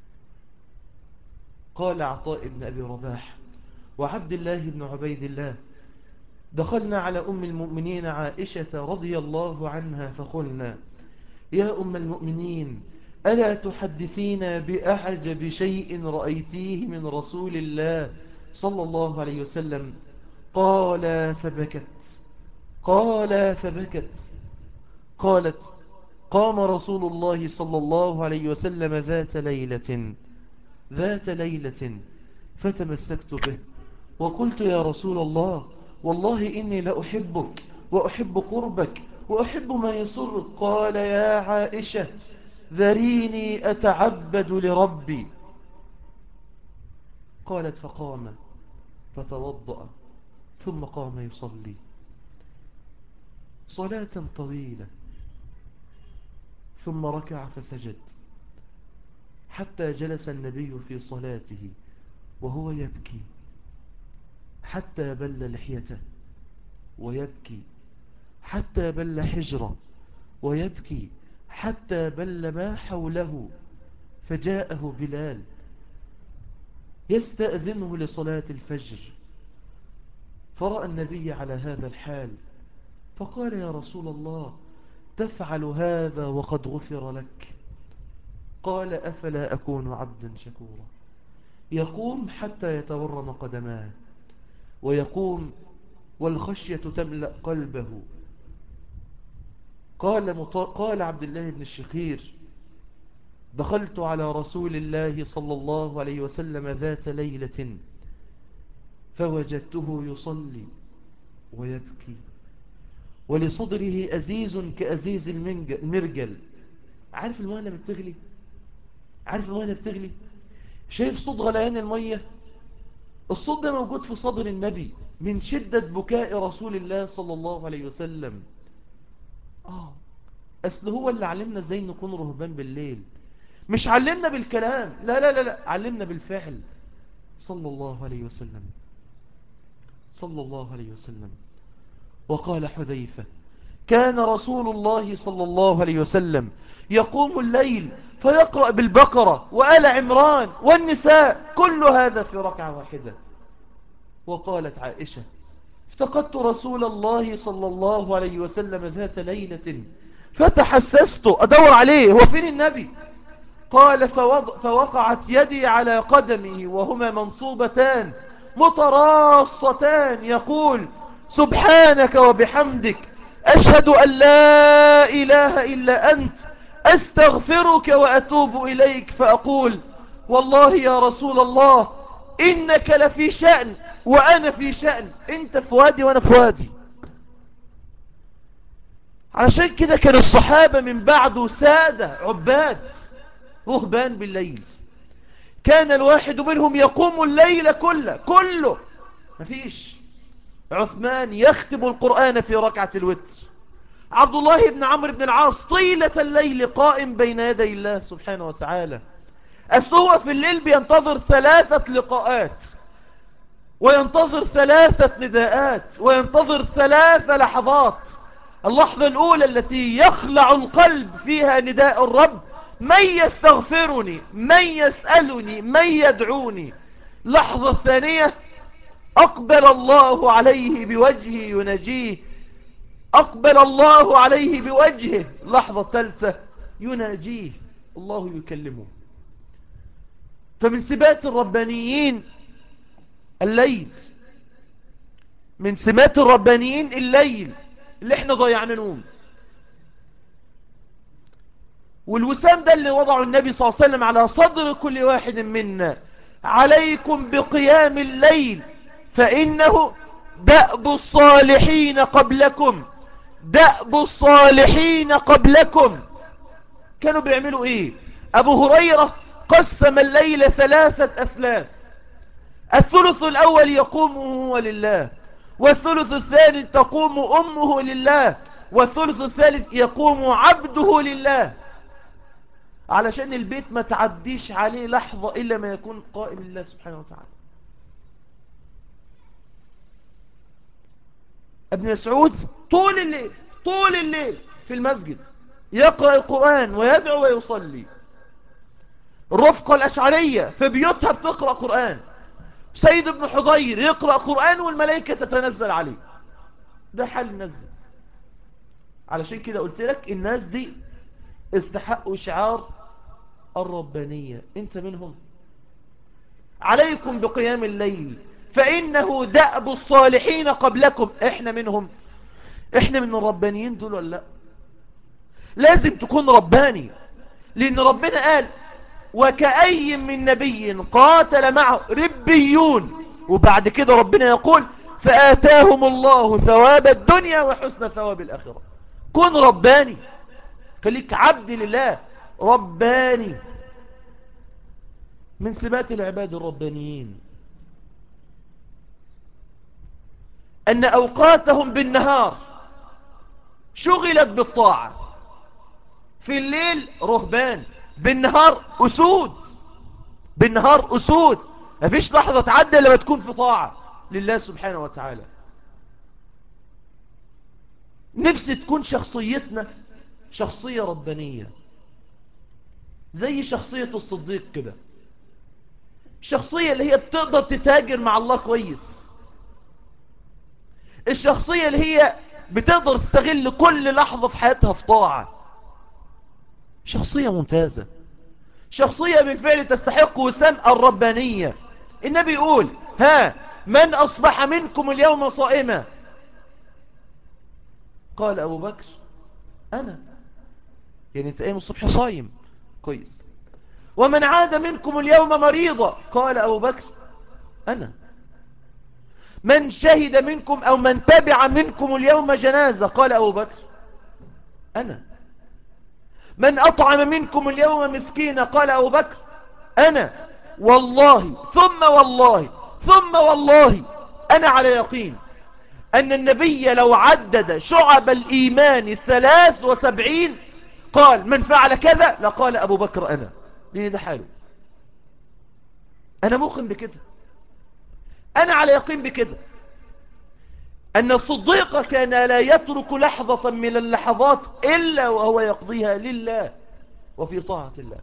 قال عطاء بن أبي رباح وعبد الله بن عبيد الله دخلنا على أم المؤمنين عائشة رضي الله عنها فقلنا يا أم المؤمنين ألا تحدثين بأعجب شيء رأيتيه من رسول الله صلى الله عليه وسلم قال فبكت قال فبكت قالت قام رسول الله صلى الله عليه وسلم ذات ليلة ذات ليلة فتمسكت به وقلت يا رسول الله والله إني لأحبك وأحب قربك وأحب ما يسرك قال يا عائشة ذريني أتعبد لربي قالت فقام فتوضأ ثم قام يصلي صلاة طويلة ثم ركع فسجد حتى جلس النبي في صلاته وهو يبكي حتى بل لحيته ويبكي حتى بل حجره ويبكي حتى بل ما حوله فجاءه بلال يستأذنه لصلاة الفجر فرأى النبي على هذا الحال فقال يا رسول الله تفعل هذا وقد غفر لك قال أفلا أكون عبدا شكورا يقوم حتى يتورم قدماه ويقوم والخشية تملأ قلبه قال, قال عبد الله بن الشخير دخلت على رسول الله صلى الله عليه وسلم ذات ليلة فوجدته يصلي ويبكي ولصدره أزيز كأزيز المرجل عارف الماء اللي بتغلي عارف الماء اللي بتغلي شايف صوت غليان المية الصوت ده موجود في صدر النبي من شدة بكاء رسول الله صلى الله عليه وسلم آه أصل هو اللي علمنا ازاي نكون رهبان بالليل مش علمنا بالكلام لا لا لا, لا. علمنا بالفعل صلى الله عليه وسلم صلى الله عليه وسلم وقال حذيفة كان رسول الله صلى الله عليه وسلم يقوم الليل فيقرأ بالبقرة وآل عمران والنساء كل هذا في ركعة واحدة وقالت عائشة افتقدت رسول الله صلى الله عليه وسلم ذات ليلة فتحسست أدور عليه هو فين النبي قال فوقعت يدي على قدمه وهما منصوبتان متراصتان يقول سبحانك وبحمدك أشهد أن لا إله إلا أنت أستغفرك وأتوب إليك فأقول والله يا رسول الله إنك لفي شأن وأنا في شأن أنت في وادي وأنا في وادي علشان كده كان الصحابة من بعده سادة عباد رهبان بالليل كان الواحد منهم يقوم الليل كله كله مفيش عثمان يختم القرآن في ركعة الوتر عبد الله بن عمرو بن العاص طيلة الليل قائم بين يدي الله سبحانه وتعالى أصل هو في الليل بينتظر ثلاثة لقاءات وينتظر ثلاثة نداءات وينتظر ثلاث لحظات اللحظة الأولى التي يخلع القلب فيها نداء الرب من يستغفرني من يسألني من يدعوني لحظة الثانية أقبل الله عليه بوجهه ينجيه أقبل الله عليه بوجهه لحظة ثالثة يناجيه الله يكلمه فمن سبات الربانيين الليل من سمات الربانيين الليل اللي احنا ضيعنا نوم والوسام ده اللي وضعه النبي صلى الله عليه وسلم على صدر كل واحد منا عليكم بقيام الليل فإنه دأب الصالحين قبلكم دأب الصالحين قبلكم كانوا بيعملوا ايه ابو هريرة قسم الليل ثلاثة اثلاث الثلث الاول يقوم هو لله والثلث الثاني تقوم امه لله والثلث الثالث يقوم عبده لله علشان البيت ما تعديش عليه لحظة إلا ما يكون قائم لله سبحانه وتعالى ابن مسعود طول الليل طول الليل في المسجد يقرأ القرآن ويدعو ويصلي الرفقة الأشعرية في بيوتها بتقرأ قرآن سيد ابن حضير يقرأ قرآن والملائكة تتنزل عليه ده حال الناس دي علشان كده قلت لك الناس دي استحقوا شعار الربانية انت منهم عليكم بقيام الليل فإنه دأب الصالحين قبلكم احنا منهم احنا من الربانيين دول ولا لا لازم تكون رباني لأن ربنا قال وكأي من نبي قاتل معه ربيون وبعد كده ربنا يقول فآتاهم الله ثواب الدنيا وحسن ثواب الآخرة كن رباني خليك عبد لله رباني من سمات العباد الربانيين أن أوقاتهم بالنهار شغلت بالطاعة في الليل رهبان بالنهار أسود بالنهار أسود ما فيش لحظة تعدى لما تكون في طاعة لله سبحانه وتعالى نفسي تكون شخصيتنا شخصية ربانية زي شخصية الصديق كده الشخصية اللي هي بتقدر تتاجر مع الله كويس الشخصية اللي هي بتقدر تستغل كل لحظة في حياتها في طاعة شخصية ممتازة شخصية بالفعل تستحق وسام الربانية النبي يقول ها من أصبح منكم اليوم صائما قال أبو بكر أنا يعني أنت أيام الصبح صايم كويس ومن عاد منكم اليوم مريضا قال أبو بكر أنا من شهد منكم أو من تبع منكم اليوم جنازة قال أبو بكر أنا من أطعم منكم اليوم مسكينة قال أبو بكر أنا والله ثم والله ثم والله أنا على يقين أن النبي لو عدد شعب الإيمان الثلاث وسبعين قال من فعل كذا لقال أبو بكر أنا لأن ده حاله أنا موقن بكده أنا على يقين بكده أن الصديق كان لا يترك لحظة من اللحظات إلا وهو يقضيها لله وفي طاعة الله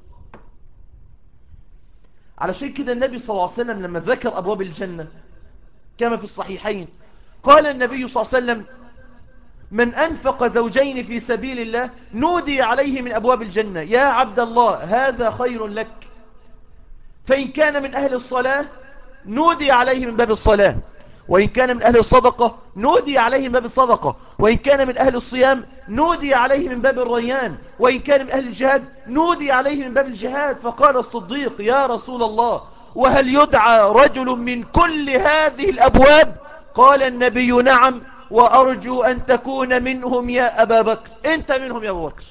على شيء كده النبي صلى الله عليه وسلم لما ذكر أبواب الجنة كما في الصحيحين قال النبي صلى الله عليه وسلم من أنفق زوجين في سبيل الله نودي عليه من أبواب الجنة يا عبد الله هذا خير لك فإن كان من أهل الصلاة نودي عليه من باب الصلاة وإن كان من أهل الصدقة نودي عليه من باب الصدقة وإن كان من أهل الصيام نودي عليه من باب الريان وإن كان من أهل الجهاد نودي عليه من باب الجهاد فقال الصديق يا رسول الله وهل يدعى رجل من كل هذه الأبواب قال النبي نعم وأرجو أن تكون منهم يا أبا بكر أنت منهم يا أبا بكر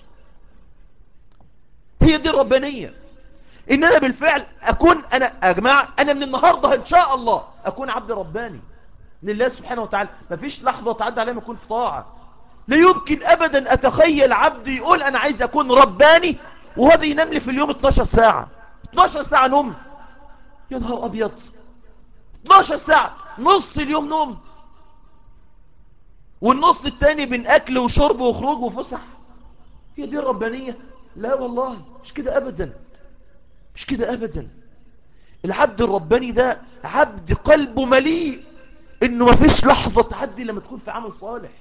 هي دي الربانية إن أنا بالفعل أكون أنا يا جماعة أنا من النهاردة إن شاء الله أكون عبد رباني لله سبحانه وتعالى ما فيش لحظة تعدى عليها ما أكون في طاعة لا يمكن أبدا أتخيل عبد يقول أنا عايز أكون رباني وهذا ينام لي في اليوم 12 ساعة 12 ساعة نوم يا نهار أبيض 12 ساعة نص اليوم نوم والنص التاني بين أكل وشرب وخروج وفسح هي دي الربانية لا والله مش كده أبدا مش كده أبدا العبد الرباني ده عبد قلبه مليء إنه ما فيش لحظة تعدي لما تكون في عمل صالح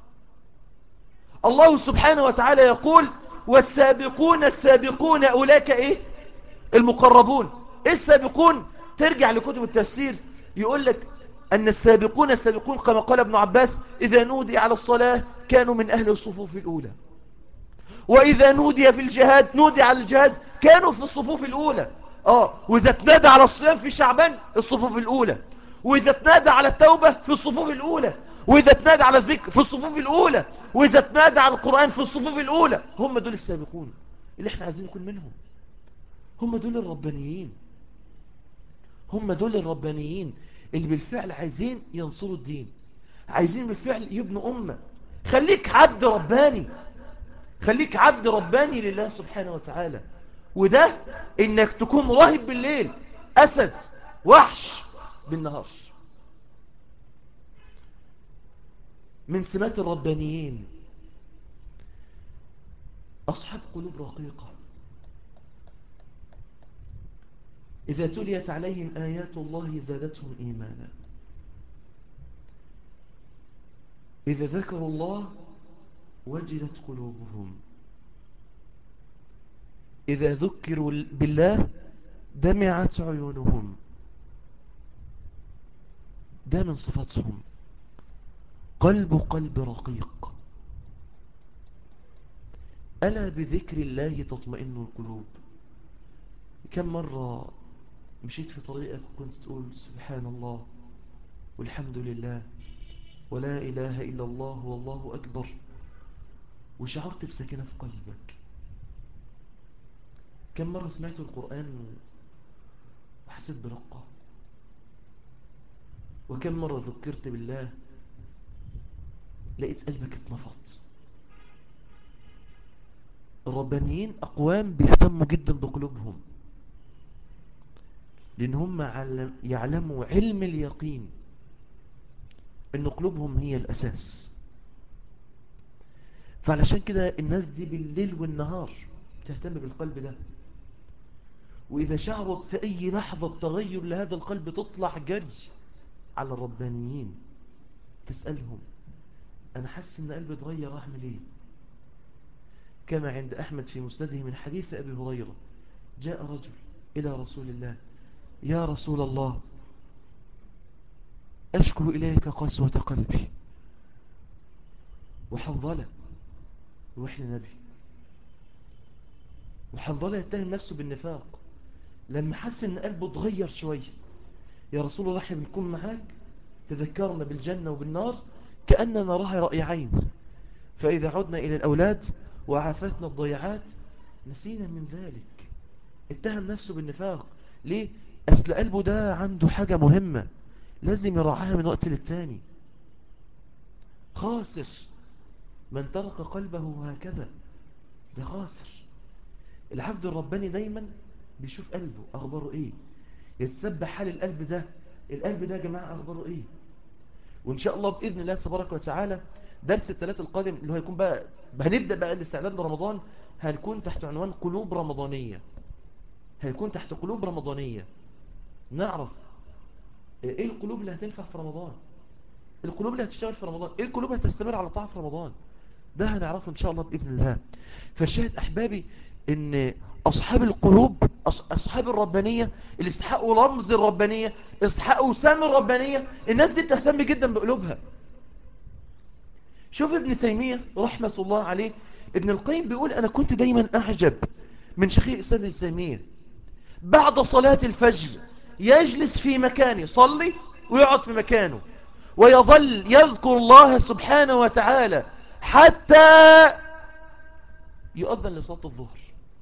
الله سبحانه وتعالى يقول والسابقون السابقون أولاك إيه المقربون إيه السابقون ترجع لكتب التفسير يقول لك أن السابقون السابقون كما قال ابن عباس إذا نودي على الصلاة كانوا من أهل الصفوف الأولى وإذا نودي في الجهاد نودي على الجهاد كانوا في الصفوف الأولى آه وإذا تنادى على الصيام في شعبان الصفوف الأولى وإذا تنادى على التوبة في الصفوف الأولى وإذا تنادى على الذكر في الصفوف الأولى وإذا تنادى على القرآن في الصفوف الأولى هم دول السابقون اللي احنا عايزين نكون منهم هم دول الربانيين هم دول الربانيين اللي بالفعل عايزين ينصروا الدين عايزين بالفعل يبنوا أمة خليك عبد رباني خليك عبد رباني لله سبحانه وتعالى وده انك تكون راهب بالليل أسد وحش بالنهار من سمات الربانيين أصحاب قلوب رقيقة إذا تليت عليهم آيات الله زادتهم إيمانا إذا ذكروا الله وجلت قلوبهم إذا ذكروا بالله دمعت عيونهم ده من صفاتهم قلب قلب رقيق ألا بذكر الله تطمئن القلوب كم مرة مشيت في طريقك وكنت تقول سبحان الله والحمد لله ولا إله إلا الله والله أكبر وشعرت بسكينة في قلبك كم مرة سمعت القرآن وحسيت برقة وكم مرة ذكرت بالله لقيت قلبك اتنفض الربانيين أقوام بيهتموا جدا بقلوبهم لأن هم يعلموا علم اليقين أن قلوبهم هي الأساس فعلشان كده الناس دي بالليل والنهار تهتم بالقلب ده وإذا شعرت في أي لحظة تغير لهذا القلب تطلع جري على الربانيين تسألهم أنا حاسس إن قلبي اتغير أعمل إيه كما عند أحمد في مسنده من حديث أبي هريرة جاء رجل إلى رسول الله يا رسول الله أشكو إليك قسوة قلبي وحنظلة وإحنا نبي وحنظلة يتهم نفسه بالنفاق لما حس ان قلبه اتغير شوية يا رسول الله احنا بنكون معاك تذكرنا بالجنة وبالنار كأننا نراها رأي عين فإذا عدنا إلى الأولاد وعافتنا الضيعات نسينا من ذلك اتهم نفسه بالنفاق ليه؟ أصل قلبه ده عنده حاجة مهمة لازم يراعاها من وقت للتاني خاسر من ترك قلبه هكذا ده خاسر العبد الرباني دايما بيشوف قلبه أخباره إيه يتسبح حال القلب ده القلب ده يا جماعة أخباره إيه وإن شاء الله بإذن الله تبارك وتعالى درس الثلاث القادم اللي هو هيكون بقى هنبدأ بقى الاستعداد لرمضان هنكون تحت عنوان قلوب رمضانية هيكون تحت قلوب رمضانية نعرف ايه القلوب اللي هتنفع في رمضان القلوب اللي هتشتغل في رمضان ايه القلوب اللي هتستمر على طاعة في رمضان ده هنعرفه ان شاء الله بإذن الله فالشاهد احبابي ان اصحاب القلوب اصحاب الربانية اللي استحقوا رمز الربانية استحقوا سام الربانية الناس دي بتهتم جدا بقلوبها شوف ابن تيمية رحمة الله عليه ابن القيم بيقول انا كنت دايما اعجب من شيخ الاسلام ابن تيمية بعد صلاة الفجر يجلس في مكانه يصلي ويقعد في مكانه ويظل يذكر الله سبحانه وتعالى حتى يؤذن لصلاة الظهر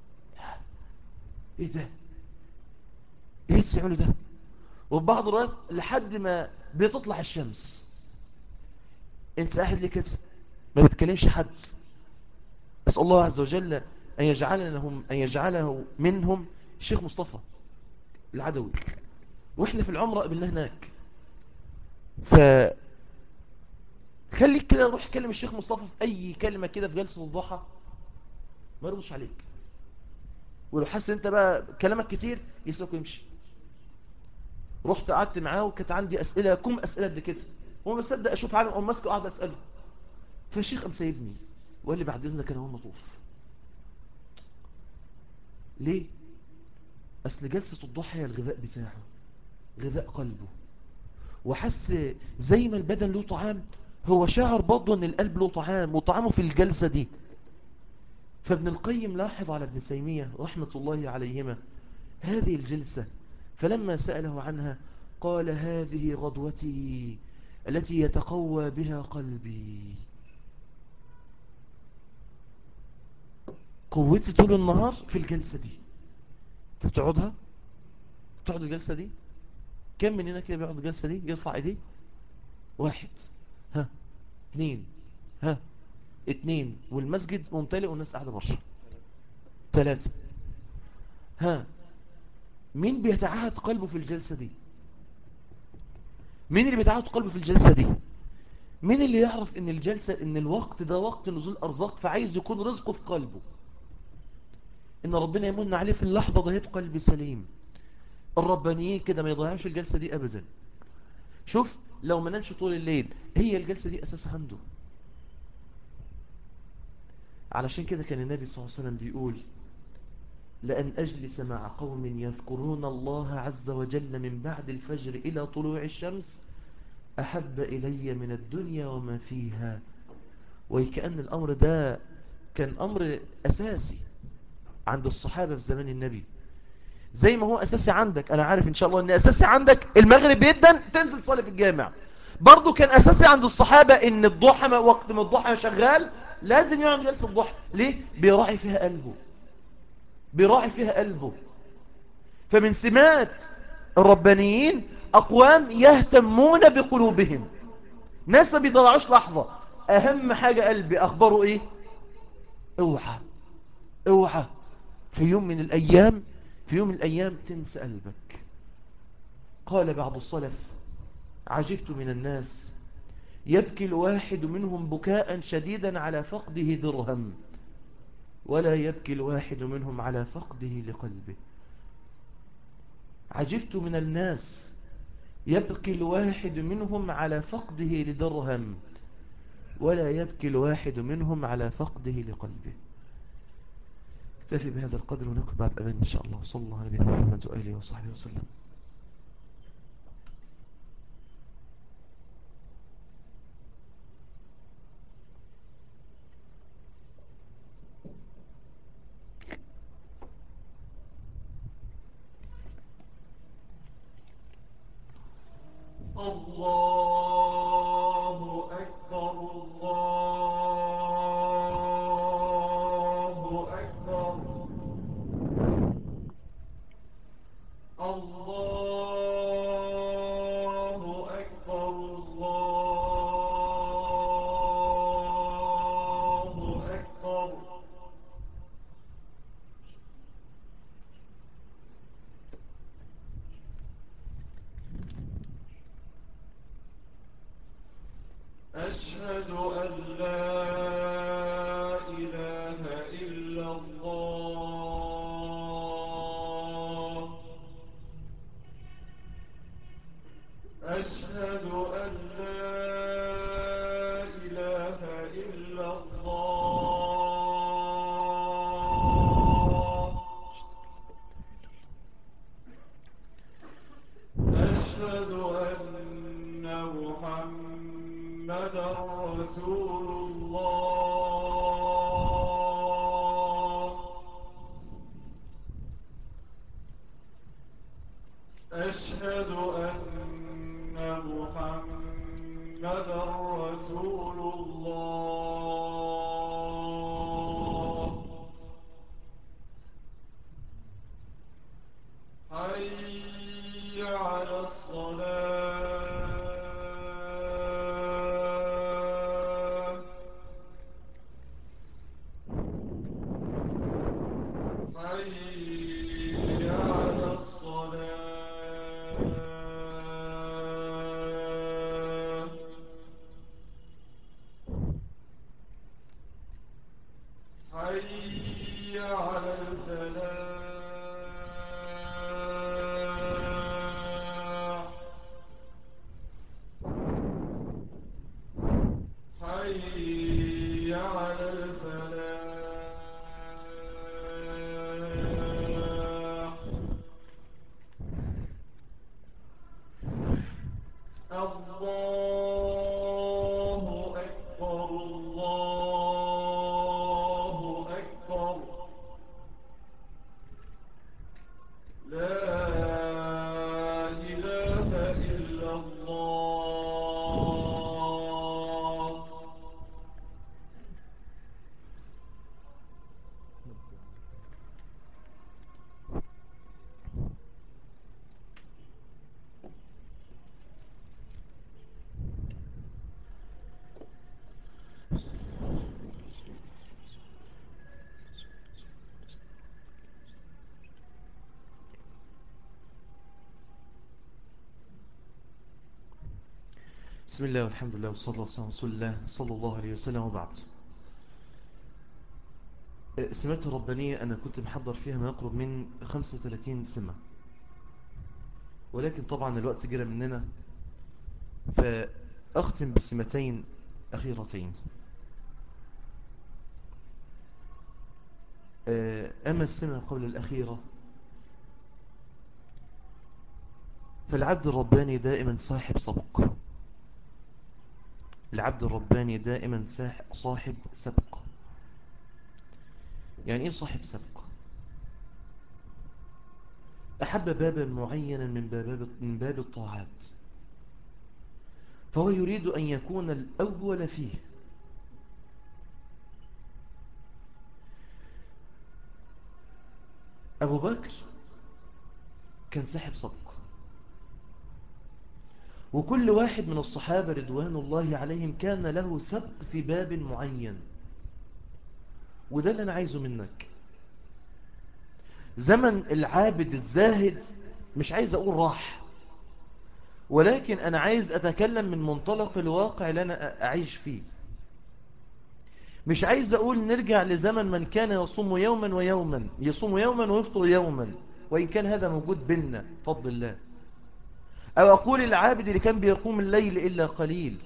ايه ده ايه تسعوله ده وبعض الروايات لحد ما بتطلع الشمس انت قاعد ليه كده ما بتكلمش حد اسال الله عز وجل ان يجعلهم ان يجعله منهم الشيخ مصطفى العدوي واحنا في العمره قابلناه هناك ف خليك كده روح كلم الشيخ مصطفى في اي كلمه كده في جلسه الضحى ما يردش عليك ولو حاسس انت بقى كلامك كتير يسلك ويمشي رحت قعدت معاه وكانت عندي اسئله كم اسئله قد كده هو ما صدق اشوف عالم او ماسكه قاعد اساله فالشيخ قام سايبني وقال لي بعد اذنك انا هو مطوف ليه اصل جلسه الضحى هي الغذاء بتاعه غذاء قلبه وحس زي ما البدن له طعام هو شاعر برضه ان القلب له طعام وطعامه في الجلسه دي فابن القيم لاحظ على ابن تيمية رحمة الله عليهما هذه الجلسة فلما سأله عنها قال هذه غدوتي التي يتقوى بها قلبي قوتي طول النهار في الجلسة دي انت بتقعدها بتقعد الجلسة دي كم مننا كده بيقعد الجلسة دي يرفع ايديه واحد ها اثنين ها اتنين والمسجد ممتلئ والناس قاعدة برشا ثلاثة ها مين بيتعهد قلبه في الجلسة دي مين اللي بيتعهد قلبه في الجلسة دي مين اللي يعرف ان الجلسة ان الوقت ده وقت نزول ارزاق فعايز يكون رزقه في قلبه ان ربنا يمن عليه في اللحظة ده يبقى قلب سليم الربانيين كده ما يضيعوش الجلسة دي ابدا شوف لو ما نمشي طول الليل هي الجلسة دي اساس عنده علشان كده كان النبي صلى الله عليه وسلم بيقول لأن أجلس مع قوم يذكرون الله عز وجل من بعد الفجر إلى طلوع الشمس أحب إلي من الدنيا وما فيها وكأن الأمر ده كان أمر أساسي عند الصحابة في زمان النبي زي ما هو أساسي عندك أنا عارف إن شاء الله أن أساسي عندك المغرب جدا تنزل تصلي في الجامع برضو كان أساسي عند الصحابة إن الضحى وقت ما الضحى شغال لازم يعمل جلسة الضحى ليه؟ بيراعي فيها قلبه بيراعي فيها قلبه فمن سمات الربانيين أقوام يهتمون بقلوبهم ناس ما بيضرعوش لحظة أهم حاجة قلبي أخبره إيه اوعى اوعى في يوم من الأيام في يوم من الأيام تنسى قلبك قال بعض الصلف عجبت من الناس يبكي الواحد منهم بكاء شديدا على فقده درهم ولا يبكي الواحد منهم على فقده لقلبه عجبت من الناس يبكي الواحد منهم على فقده لدرهم ولا يبكي الواحد منهم على فقده لقلبه اكتفي بهذا القدر ونكتب بعد أذن إن شاء الله صلى الله عليه محمد وآله وصحبه وسلم الله أكبر الله أكبر الله أكبر الله أكبر أشهد أن لا إله إلا الله أشهد أن لا إله إلا الله أشهد أن محمدا رسول الله أشهد أن محمدا رسول الله حي على الصلاة حي على الصلاة حي على الفلاح حي على الفلاح الله أكبر الله أكبر لا إله إلا الله بسم الله والحمد لله والصلاة والسلام على رسول الله صلى الله عليه وسلم وبعد سمات الربانية أنا كنت محضر فيها ما يقرب من 35 سمة ولكن طبعا الوقت جرى مننا فأختم بسمتين أخيرتين أما السمة قبل الأخيرة فالعبد الرباني دائما صاحب سبق العبد الرباني دائما صاحب سبق يعني ايه صاحب سبق أحب بابا معينا من باب, من باب الطاعات فهو يريد أن يكون الأول فيه أبو بكر كان ساحب صدق وكل واحد من الصحابة رضوان الله عليهم كان له سبق في باب معين وده اللي أنا عايزه منك زمن العابد الزاهد مش عايز أقول راح ولكن أنا عايز أتكلم من منطلق الواقع اللي أنا أعيش فيه مش عايز أقول نرجع لزمن من كان يصوم يوما ويوما يصوم يوما ويفطر يوما وإن كان هذا موجود بيننا فضل الله أو أقول العابد اللي كان بيقوم الليل إلا قليل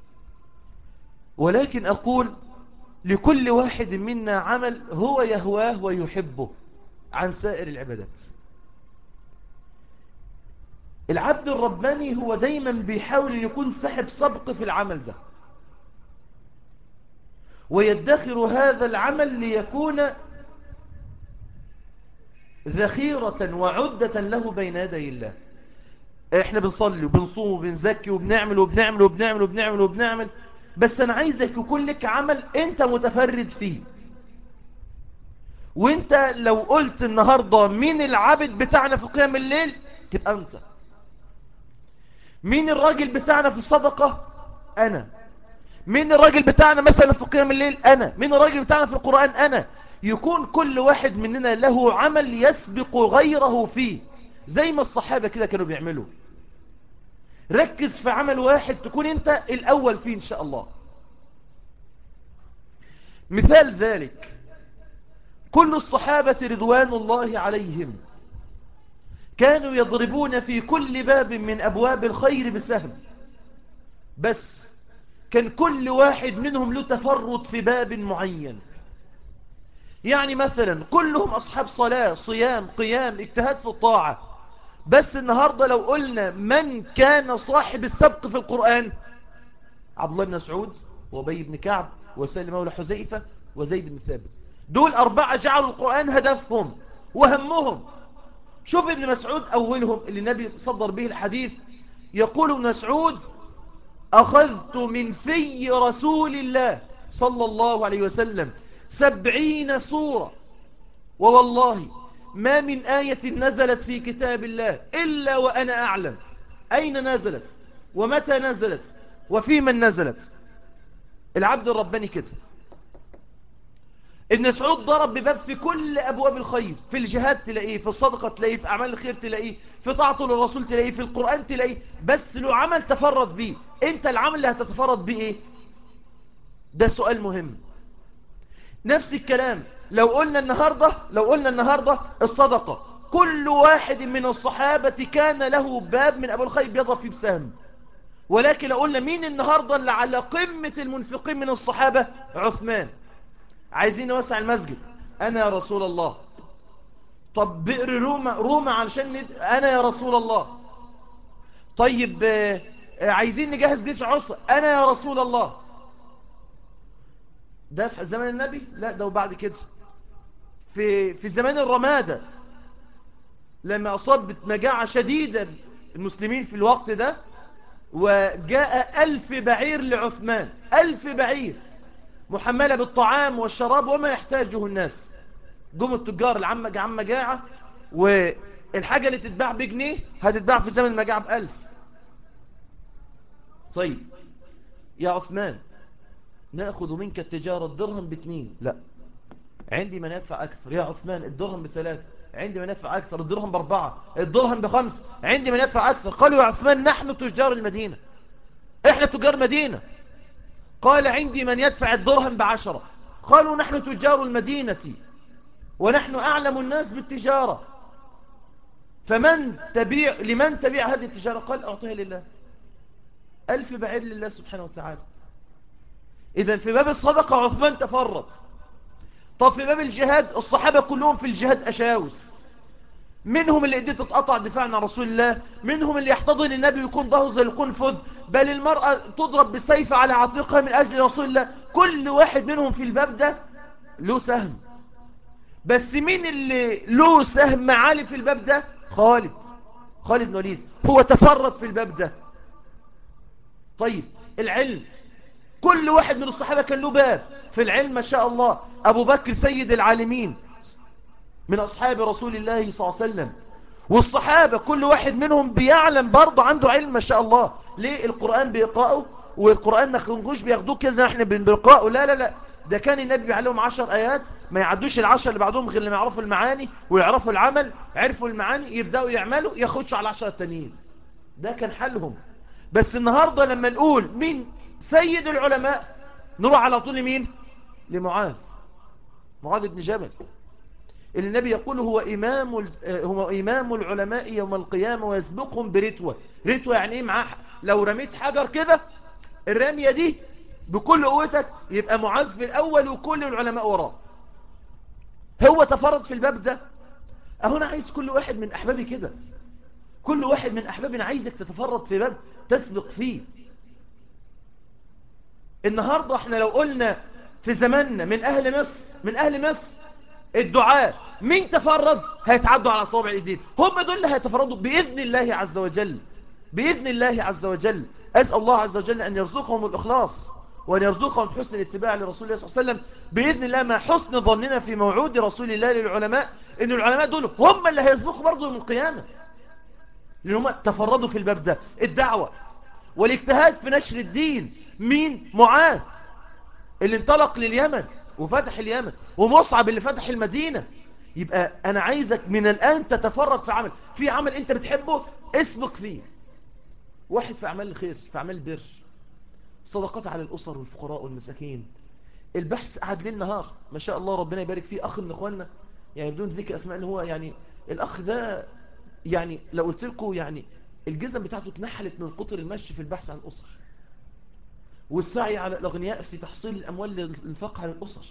ولكن أقول لكل واحد منا عمل هو يهواه ويحبه عن سائر العبادات العبد الرباني هو دايما بيحاول أن يكون سحب سبق في العمل ده ويدخر هذا العمل ليكون ذخيرة وعدة له بين يدي الله احنا بنصلي وبنصوم وبنزكي وبنعمل وبنعمل وبنعمل وبنعمل وبنعمل بس انا عايزك يكون لك عمل انت متفرد فيه وانت لو قلت النهاردة مين العبد بتاعنا في قيام الليل تبقى انت مين الراجل بتاعنا في الصدقة انا مين الراجل بتاعنا مثلا في قيام الليل انا مين الراجل بتاعنا في القرآن انا يكون كل واحد مننا له عمل يسبق غيره فيه زي ما الصحابة كده كانوا بيعملوا ركز في عمل واحد تكون انت الاول فيه ان شاء الله مثال ذلك كل الصحابة رضوان الله عليهم كانوا يضربون في كل باب من أبواب الخير بسهم بس كان كل واحد منهم له تفرد في باب معين يعني مثلا كلهم أصحاب صلاة صيام قيام اجتهاد في الطاعة بس النهاردة لو قلنا من كان صاحب السبق في القرآن عبد الله بن مسعود وابي بن كعب وسالم مولى حذيفة وزيد بن ثابت دول أربعة جعلوا القرآن هدفهم وهمهم شوف ابن مسعود أولهم اللي النبي صدر به الحديث يقول ابن مسعود أخذت من في رسول الله صلى الله عليه وسلم سبعين سورة ووالله ما من آية نزلت في كتاب الله إلا وأنا أعلم أين نزلت ومتى نزلت وفي من نزلت العبد الرباني كده ابن سعود ضرب بباب في كل أبواب الخير في الجهاد تلاقيه في الصدقة تلاقيه في أعمال الخير تلاقيه في طاعته للرسول تلاقيه في القرآن تلاقيه بس له عمل تفرد بيه انت العمل اللي هتتفرد بيه ايه ده سؤال مهم نفس الكلام لو قلنا النهاردة لو قلنا النهاردة الصدقة كل واحد من الصحابة كان له باب من أبو الخير بيضرب فيه بسهم ولكن لو قلنا مين النهاردة اللي على قمة المنفقين من الصحابة عثمان عايزين نوسع المسجد أنا يا رسول الله طب بئر روما روما علشان ند... أنا يا رسول الله طيب آه، آه، عايزين نجهز جيش عصر أنا يا رسول الله ده في زمان النبي لا ده وبعد كده في في زمان الرمادة لما أصابت مجاعة شديدة المسلمين في الوقت ده وجاء ألف بعير لعثمان ألف بعير محملة بالطعام والشراب وما يحتاجه الناس جم التجار العم عم مجاعة والحاجة اللي تتباع بجنيه هتتباع في زمن المجاعة بألف طيب يا عثمان نأخذ منك التجارة الدرهم باثنين لا عندي من يدفع أكثر يا عثمان الدرهم بثلاثة عندي من يدفع أكثر الدرهم بأربعة الدرهم بخمس عندي من يدفع أكثر قالوا يا عثمان نحن تجار المدينة إحنا تجار مدينة قال عندي من يدفع الدرهم بعشرة قالوا نحن تجار المدينة ونحن أعلم الناس بالتجارة فمن تبيع لمن تبيع هذه التجارة قال أعطيها لله ألف بعير لله سبحانه وتعالى إذا في باب الصدقة عثمان تفرط طب في باب الجهاد الصحابة كلهم في الجهاد أشاوس منهم اللي ايديه تتقطع دفاعا عن رسول الله منهم اللي يحتضن النبي ويكون ظهره زي القنفذ بل المرأة تضرب بالسيف على عاتقها من أجل رسول الله كل واحد منهم في الباب ده له سهم بس مين اللي له سهم عالي في الباب ده خالد خالد بن وليد هو تفرد في الباب ده طيب العلم كل واحد من الصحابة كان له باب في العلم ما شاء الله أبو بكر سيد العالمين من أصحاب رسول الله صلى الله عليه وسلم والصحابة كل واحد منهم بيعلم برضه عنده علم ما شاء الله ليه القرآن بيقرأه والقرآن ما كنجوش بياخدوه كده زي احنا بنقرأه لا لا لا ده كان النبي بيعلمهم عشر آيات ما يعدوش العشر اللي بعدهم غير لما يعرفوا المعاني ويعرفوا العمل عرفوا المعاني يبدأوا يعملوا يخشوا على العشر التانيين ده كان حلهم بس النهاردة لما نقول مين سيد العلماء نروح على طول مين لمعاذ معاذ بن جبل اللي النبي يقول هو إمام, هو إمام العلماء يوم القيامة ويسبقهم برتوة رتوة يعني إيه معاه لو رميت حجر كده الرمية دي بكل قوتك يبقى معاذ في الأول وكل العلماء وراه هو تفرد في الباب ده أهو أنا عايز كل واحد من أحبابي كده كل واحد من أحبابي أنا عايزك تتفرد في باب تسبق فيه النهاردة احنا لو قلنا في زماننا من أهل مصر من أهل مصر الدعاء مين تفرد هيتعدوا على صوابع الايدين هم دول اللي هيتفردوا بإذن الله عز وجل بإذن الله عز وجل أسأل الله عز وجل أن يرزقهم الإخلاص وأن يرزقهم حسن الاتباع لرسول الله صلى الله عليه وسلم بإذن الله ما حسن ظننا في موعود رسول الله للعلماء أن العلماء دول هم اللي هيسبقوا برضه من القيامة لأن هم تفردوا في الباب ده الدعوة والاجتهاد في نشر الدين مين معاذ اللي انطلق لليمن وفتح اليمن ومصعب اللي فتح المدينة يبقى أنا عايزك من الآن تتفرد في عمل في عمل أنت بتحبه اسبق فيه واحد في أعمال الخير في أعمال البر صدقات على الأسر والفقراء والمساكين البحث قعد ليل نهار ما شاء الله ربنا يبارك فيه أخ من إخواننا يعني بدون ذكر أسماء اللي هو يعني الأخ ده يعني لو قلت لكم يعني الجزم بتاعته اتنحلت من قطر المشي في البحث عن الأسر والسعي على الأغنياء في تحصيل الأموال للإنفاق على الأسر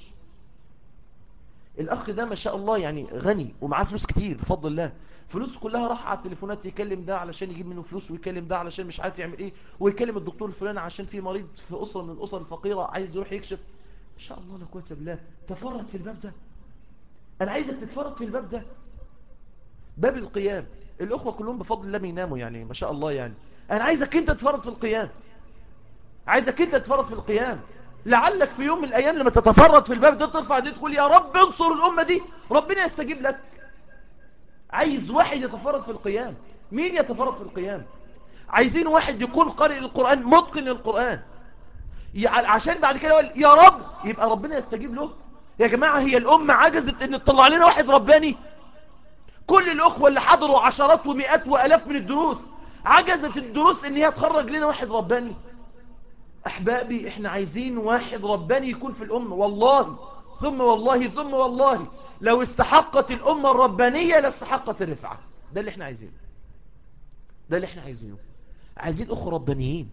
الأخ ده ما شاء الله يعني غني ومعاه فلوس كتير بفضل الله فلوس كلها راح على التليفونات يكلم ده علشان يجيب منه فلوس ويكلم ده علشان مش عارف يعمل ايه ويكلم الدكتور الفلاني عشان في مريض في أسرة من الأسر الفقيرة عايز يروح يكشف ما شاء الله لا قوه بالله تفرد في الباب ده أنا عايزك تتفرد في الباب ده باب القيام الأخوة كلهم بفضل الله بيناموا يعني ما شاء الله يعني أنا عايزك أنت تتفرد في القيام عايزك أنت تتفرد في القيام لعلك في يوم من الأيام لما تتفرد في الباب ده ترفع دي تقول يا رب انصر الأمة دي ربنا يستجيب لك عايز واحد يتفرد في القيام مين يتفرد في القيام عايزين واحد يكون قارئ القرآن متقن للقرآن عشان بعد كده يقول يا رب يبقى ربنا يستجيب له يا جماعة هي الأمة عجزت ان تطلع لنا واحد رباني كل الأخوة اللي حضروا عشرات ومئات وألاف من الدروس عجزت الدروس ان هي تخرج لنا واحد رباني أحبابي إحنا عايزين واحد رباني يكون في الأمة والله ثم والله ثم والله لو استحقت الأمة الربانية لاستحقت الرفعة ده اللي إحنا عايزينه ده اللي إحنا عايزينه عايزين أخوة ربانيين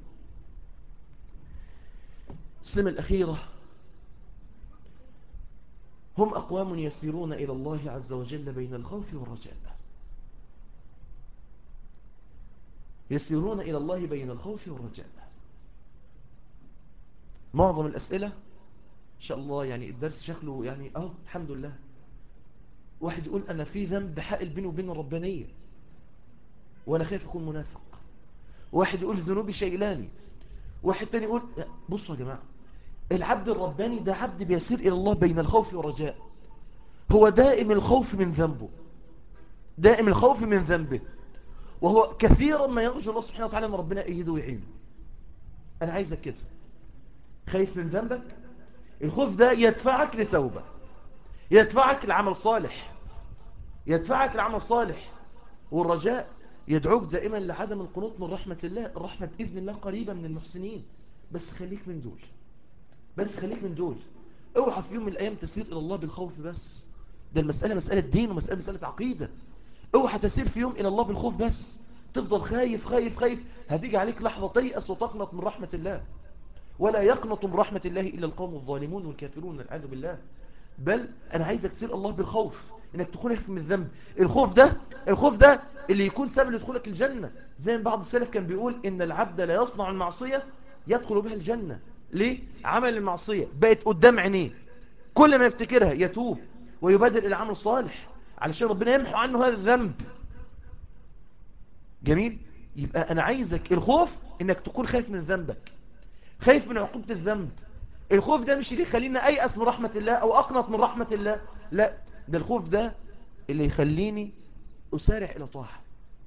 السنة الأخيرة هم أقوام يسيرون إلى الله عز وجل بين الخوف والرجاء يسيرون إلى الله بين الخوف والرجاء معظم الأسئلة إن شاء الله يعني الدرس شكله يعني أهو الحمد لله واحد يقول أنا في ذنب حائل بيني وبين الربانية وأنا خايف أكون منافق واحد يقول ذنوبي شيلاني واحد تاني يقول بصوا يا جماعة العبد الرباني ده عبد بيسير إلى الله بين الخوف والرجاء هو دائم الخوف من ذنبه دائم الخوف من ذنبه وهو كثيرا ما يرجو الله سبحانه وتعالى أن ربنا يهده ويعينه أنا عايزك كده خايف من ذنبك الخوف ده يدفعك لتوبة يدفعك لعمل صالح يدفعك لعمل صالح والرجاء يدعوك دائما لعدم القنوط من رحمة الله الرحمة بإذن الله قريبة من المحسنين بس خليك من دول بس خليك من دول اوعى في يوم من الأيام تسير إلى الله بالخوف بس ده المسألة مسألة دين ومسألة مسألة عقيدة اوعى تسير في يوم إلى الله بالخوف بس تفضل خايف خايف خايف هتيجي عليك لحظة تيأس وتقنط من رحمة الله ولا يقنط من رحمة الله إلا القوم الظالمون والكافرون والعياذ بالله بل أنا عايزك تسير الله بالخوف إنك تكون خايف من الذنب الخوف ده الخوف ده اللي يكون سبب لدخولك الجنة زي ما بعض السلف كان بيقول إن العبد لا يصنع المعصية يدخل بها الجنة ليه؟ عمل المعصية بقت قدام عينيه كل ما يفتكرها يتوب ويبادر إلى العمل الصالح علشان ربنا يمحو عنه هذا الذنب جميل يبقى أنا عايزك الخوف إنك تكون خايف من ذنبك خايف من عقوبة الذنب الخوف ده مش اللي يخلينا أيأس من رحمة الله أو أقنط من رحمة الله لا ده الخوف ده اللي يخليني أسارع إلى طاعة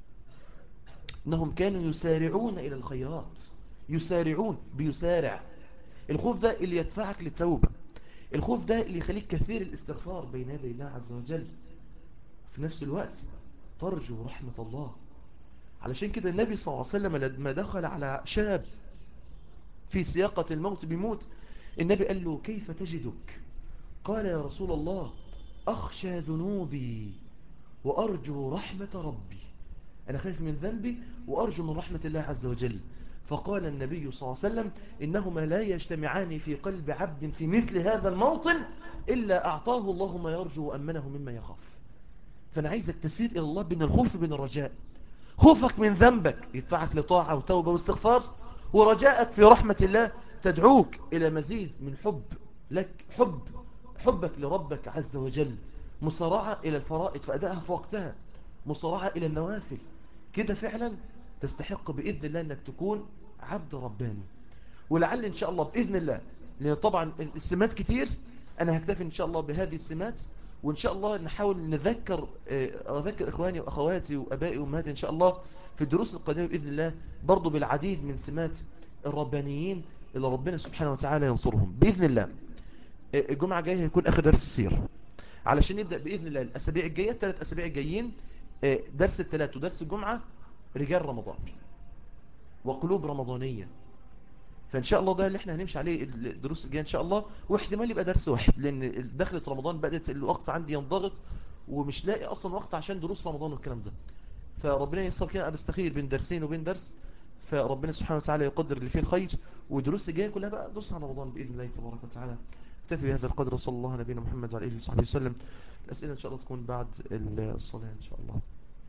إنهم كانوا يسارعون إلى الخيرات يسارعون بيسارع الخوف ده اللي يدفعك للتوبة الخوف ده اللي يخليك كثير الاستغفار بين يدي الله عز وجل في نفس الوقت ترجو رحمة الله علشان كده النبي صلى الله عليه وسلم لما دخل على شاب في سياقة الموت بموت النبي قال له كيف تجدك قال يا رسول الله أخشى ذنوبي وأرجو رحمة ربي أنا خايف من ذنبي وأرجو من رحمة الله عز وجل فقال النبي صلى الله عليه وسلم إنهما لا يجتمعان في قلب عبد في مثل هذا الموطن إلا أعطاه الله ما يرجو وأمنه مما يخاف فأنا عايزك تسير إلى الله بين الخوف وبين الرجاء خوفك من ذنبك يدفعك لطاعة وتوبة واستغفار ورجاءك في رحمة الله تدعوك إلى مزيد من حب لك حب حبك لربك عز وجل مصارعة إلى الفرائض فأدائها في وقتها مصارعة إلى النوافل كده فعلا تستحق بإذن الله أنك تكون عبد رباني ولعل إن شاء الله بإذن الله لأن طبعا السمات كتير أنا هكتفي إن شاء الله بهذه السمات وإن شاء الله نحاول نذكر أذكر إخواني وأخواتي وأبائي وأمهاتي إن شاء الله في الدروس القادمة بإذن الله برضو بالعديد من سمات الربانيين اللي ربنا سبحانه وتعالى ينصرهم بإذن الله الجمعة الجاية هيكون آخر درس السيرة علشان نبدأ بإذن الله الأسابيع الجاية الثلاث أسابيع الجايين درس الثلاث ودرس الجمعة رجال رمضان وقلوب رمضانية فإن شاء الله ده اللي احنا هنمشي عليه الدروس الجاية إن شاء الله واحتمال يبقى درس واحد لأن دخلة رمضان بدأت الوقت عندي ينضغط ومش لاقي أصلا وقت عشان دروس رمضان والكلام ده فربنا ييسر كده أنا بستخير بين درسين وبين درس فربنا سبحانه وتعالى يقدر اللي فيه الخير ودروس الجاية كلها بقى دروس عن رمضان بإذن الله تبارك وتعالى اكتفي بهذا القدر صلى الله نبينا محمد وعلى اله وصحبه وسلم الأسئلة إن شاء الله تكون بعد الصلاة إن شاء الله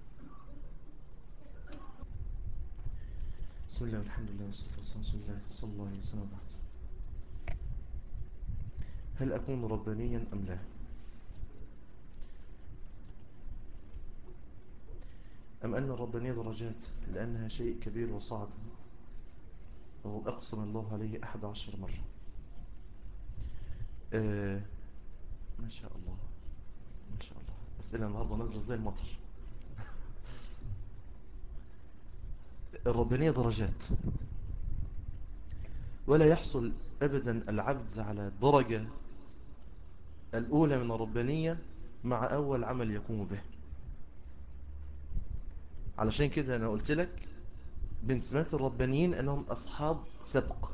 بسم الله والحمد لله والصلاة والسلام على رسول الله صلى الله عليه وسلم بعد هل أكون ربانيا أم لا أم أن الربانية درجات لأنها شيء كبير وصعب وقد أقسم الله عليه أحد عشر مرة آه ما شاء الله ما شاء الله أسئلة النهاردة نزل زي المطر الربانية درجات ولا يحصل أبدا العبد على الدرجة الأولى من الربانية مع أول عمل يقوم به علشان كده أنا قلت لك من سمات الربانيين أنهم أصحاب سبق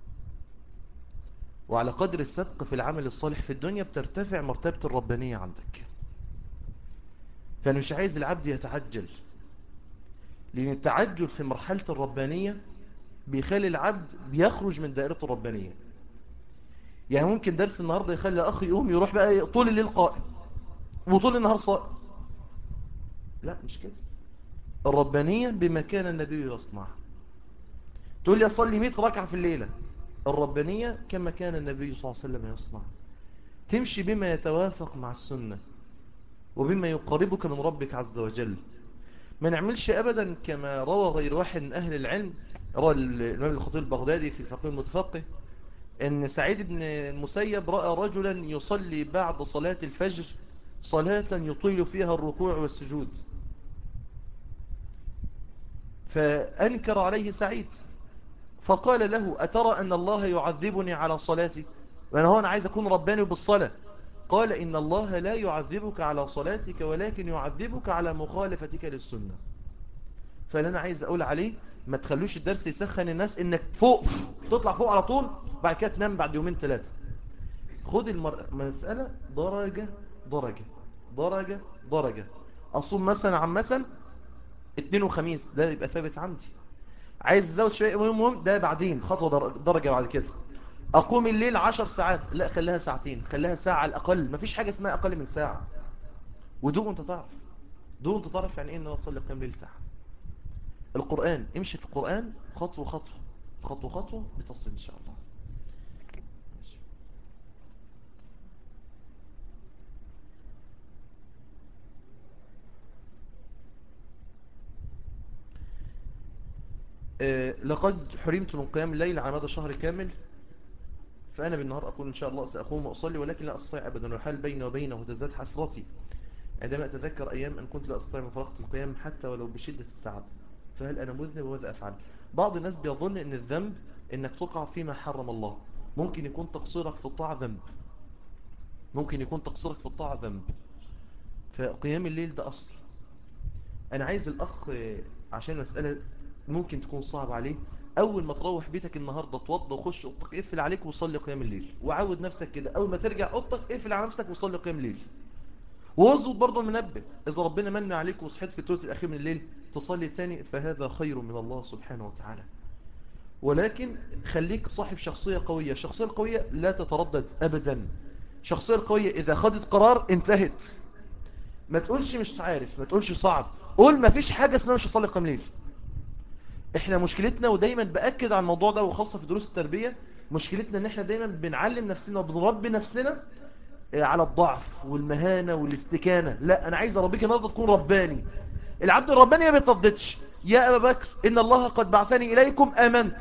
وعلى قدر السبق في العمل الصالح في الدنيا بترتفع مرتبة الربانية عندك فأنا مش عايز العبد يتعجل لأن التعجل في مرحلة الربانية بيخلي العبد بيخرج من دائرة الربانية يعني ممكن درس النهاردة يخلي أخي يقوم يروح بقى طول الليل قائم وطول النهار صائم لا مش كده الربانية بما كان النبي يصنع تقول لي أصلي 100 ركعة في الليلة الربانية كما كان النبي صلى الله عليه وسلم يصنع تمشي بما يتوافق مع السنة وبما يقربك من ربك عز وجل ما نعملش أبدا كما روى غير واحد من أهل العلم روى الإمام الخطيب البغدادي في الفقه المتفقه أن سعيد بن المسيب رأى رجلا يصلي بعد صلاة الفجر صلاة يطيل فيها الركوع والسجود فأنكر عليه سعيد فقال له أترى أن الله يعذبني على صلاتي وأنا هو أنا عايز أكون رباني بالصلاة قال إن الله لا يعذبك على صلاتك ولكن يعذبك على مخالفتك للسنة فأنا عايز أقول عليه ما تخلوش الدرس يسخن الناس إنك فوق تطلع فوق على طول بعد كده تنام بعد يومين ثلاثة خد المسألة درجة درجة درجة درجة أصوم مثلا عن مثلا اثنين وخميس ده يبقى ثابت عندي عايز ازود شوية مهم مهم ده بعدين خطوة درجة بعد كده اقوم الليل عشر ساعات لا خليها ساعتين خليها ساعة على الاقل مفيش حاجة اسمها اقل من ساعة ودون انت تعرف دون انت تعرف يعني ايه ان انا اصلي قيام ليل ساعة القرآن امشي في القرآن خطوة خطوة خطوة خطوة بتصل ان شاء الله لقد حرمت من قيام الليل على مدى شهر كامل فأنا بالنهار أقول إن شاء الله سأقوم وأصلي ولكن لا أستطيع أبدا والحال بيني وبينه تزداد حسرتي عندما أتذكر أيام أن كنت لا أستطيع مفارقة القيام حتى ولو بشدة التعب فهل أنا مذنب وماذا أفعل بعض الناس بيظن أن الذنب أنك تقع فيما حرم الله ممكن يكون تقصيرك في الطاعة ذنب ممكن يكون تقصيرك في الطاعة ذنب فقيام الليل ده أصل أنا عايز الأخ عشان مسألة ممكن تكون صعب عليه أول ما تروح بيتك النهاردة توضى وخش أوضتك اقفل عليك وصلي قيام الليل وعود نفسك كده أول ما ترجع أوضتك اقفل على نفسك وصلي قيام الليل واظبط برضه المنبه إذا ربنا من عليك وصحيت في الثلث الأخير من الليل تصلي تاني فهذا خير من الله سبحانه وتعالى ولكن خليك صاحب شخصية قوية الشخصية القوية لا تتردد أبدا الشخصية القوية إذا خدت قرار انتهت ما تقولش مش عارف ما تقولش صعب قول ما فيش حاجة اسمها مش هصلي قيام ليل احنا مشكلتنا ودايما بأكد على الموضوع ده وخاصة في دروس التربية مشكلتنا ان احنا دايما بنعلم نفسنا وبنربي نفسنا على الضعف والمهانة والاستكانة لا انا عايز اربيك النهارده تكون رباني العبد الرباني ما بيترددش يا ابا بكر ان الله قد بعثني اليكم امنت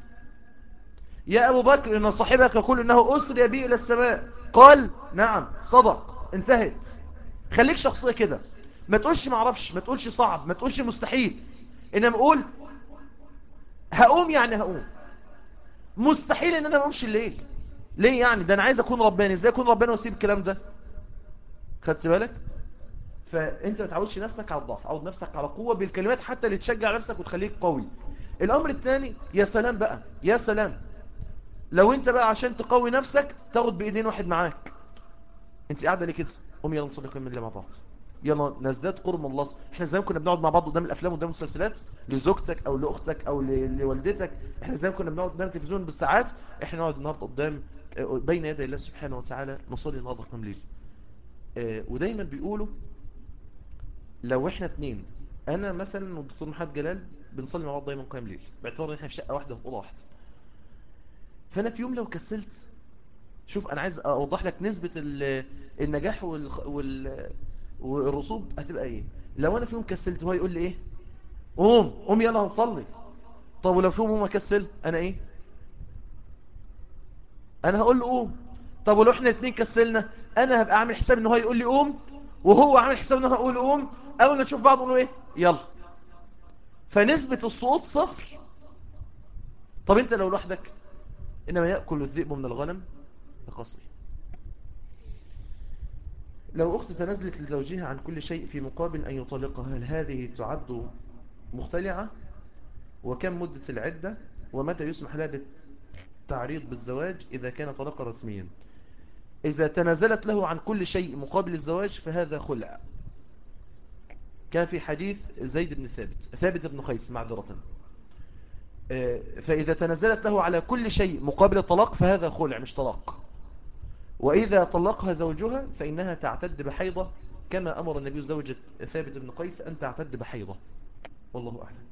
يا ابو بكر ان صاحبك يقول انه اسري بي الى السماء قال نعم صدق انتهت خليك شخصية كده ما تقولش ما اعرفش ما تقولش صعب ما تقولش مستحيل انما قول هقوم يعني هقوم مستحيل ان انا ما اقومش الليل ليه يعني ده انا عايز اكون رباني ازاي اكون رباني واسيب الكلام ده خدت بالك فانت ما تعودش نفسك على الضعف عود نفسك على قوة بالكلمات حتى اللي تشجع نفسك وتخليك قوي الامر الثاني يا سلام بقى يا سلام لو انت بقى عشان تقوي نفسك تاخد بايدين واحد معاك انت قاعده ليه كده قوم يلا نصلي قيام الليل مع بعض يلا نزداد قرب من الله احنا زمان كنا بنقعد مع بعض قدام الافلام قدام المسلسلات لزوجتك او لاختك او ل- لوالدتك احنا زمان كنا بنقعد قدام التلفزيون بالساعات احنا نقعد النهارده قدام بين يدي الله سبحانه وتعالى نصلي النهارده قيام الليل اه، ودايما بيقولوا لو احنا اتنين انا مثلا والدكتور محمد جلال بنصلي مع بعض دايما قيام ليل باعتبار ان احنا في شقه واحده في اوضه واحده فانا في يوم لو كسلت شوف انا عايز اوضح لك نسبة ال- النجاح وال... وال... والرسوب هتبقى ايه لو انا في يوم كسلت هو يقول لي ايه قوم قوم يلا هنصلي طب ولو في يوم هو كسل انا ايه انا هقول له قوم طب ولو احنا اتنين كسلنا انا هبقى عامل حساب ان هو يقول لي قوم وهو عامل حساب ان انا هقول قوم اول ما نشوف بعض نقول ايه يلا فنسبة السقوط صفر طب انت لو لوحدك انما يأكل الذئب من الغنم بقصري لو أخت تنازلت لزوجها عن كل شيء في مقابل أن يطلقها هل هذه تعد مختلعة وكم مدة العدة ومتى يسمح لها بالتعريض بالزواج إذا كان طلاقا رسميا إذا تنازلت له عن كل شيء مقابل الزواج فهذا خلع كان في حديث زيد بن ثابت ثابت بن قيس معذرة فإذا تنازلت له على كل شيء مقابل الطلاق فهذا خلع مش طلاق وإذا طلقها زوجها فإنها تعتد بحيضة كما أمر النبي زوجة ثابت بن قيس أن تعتد بحيضة والله أعلم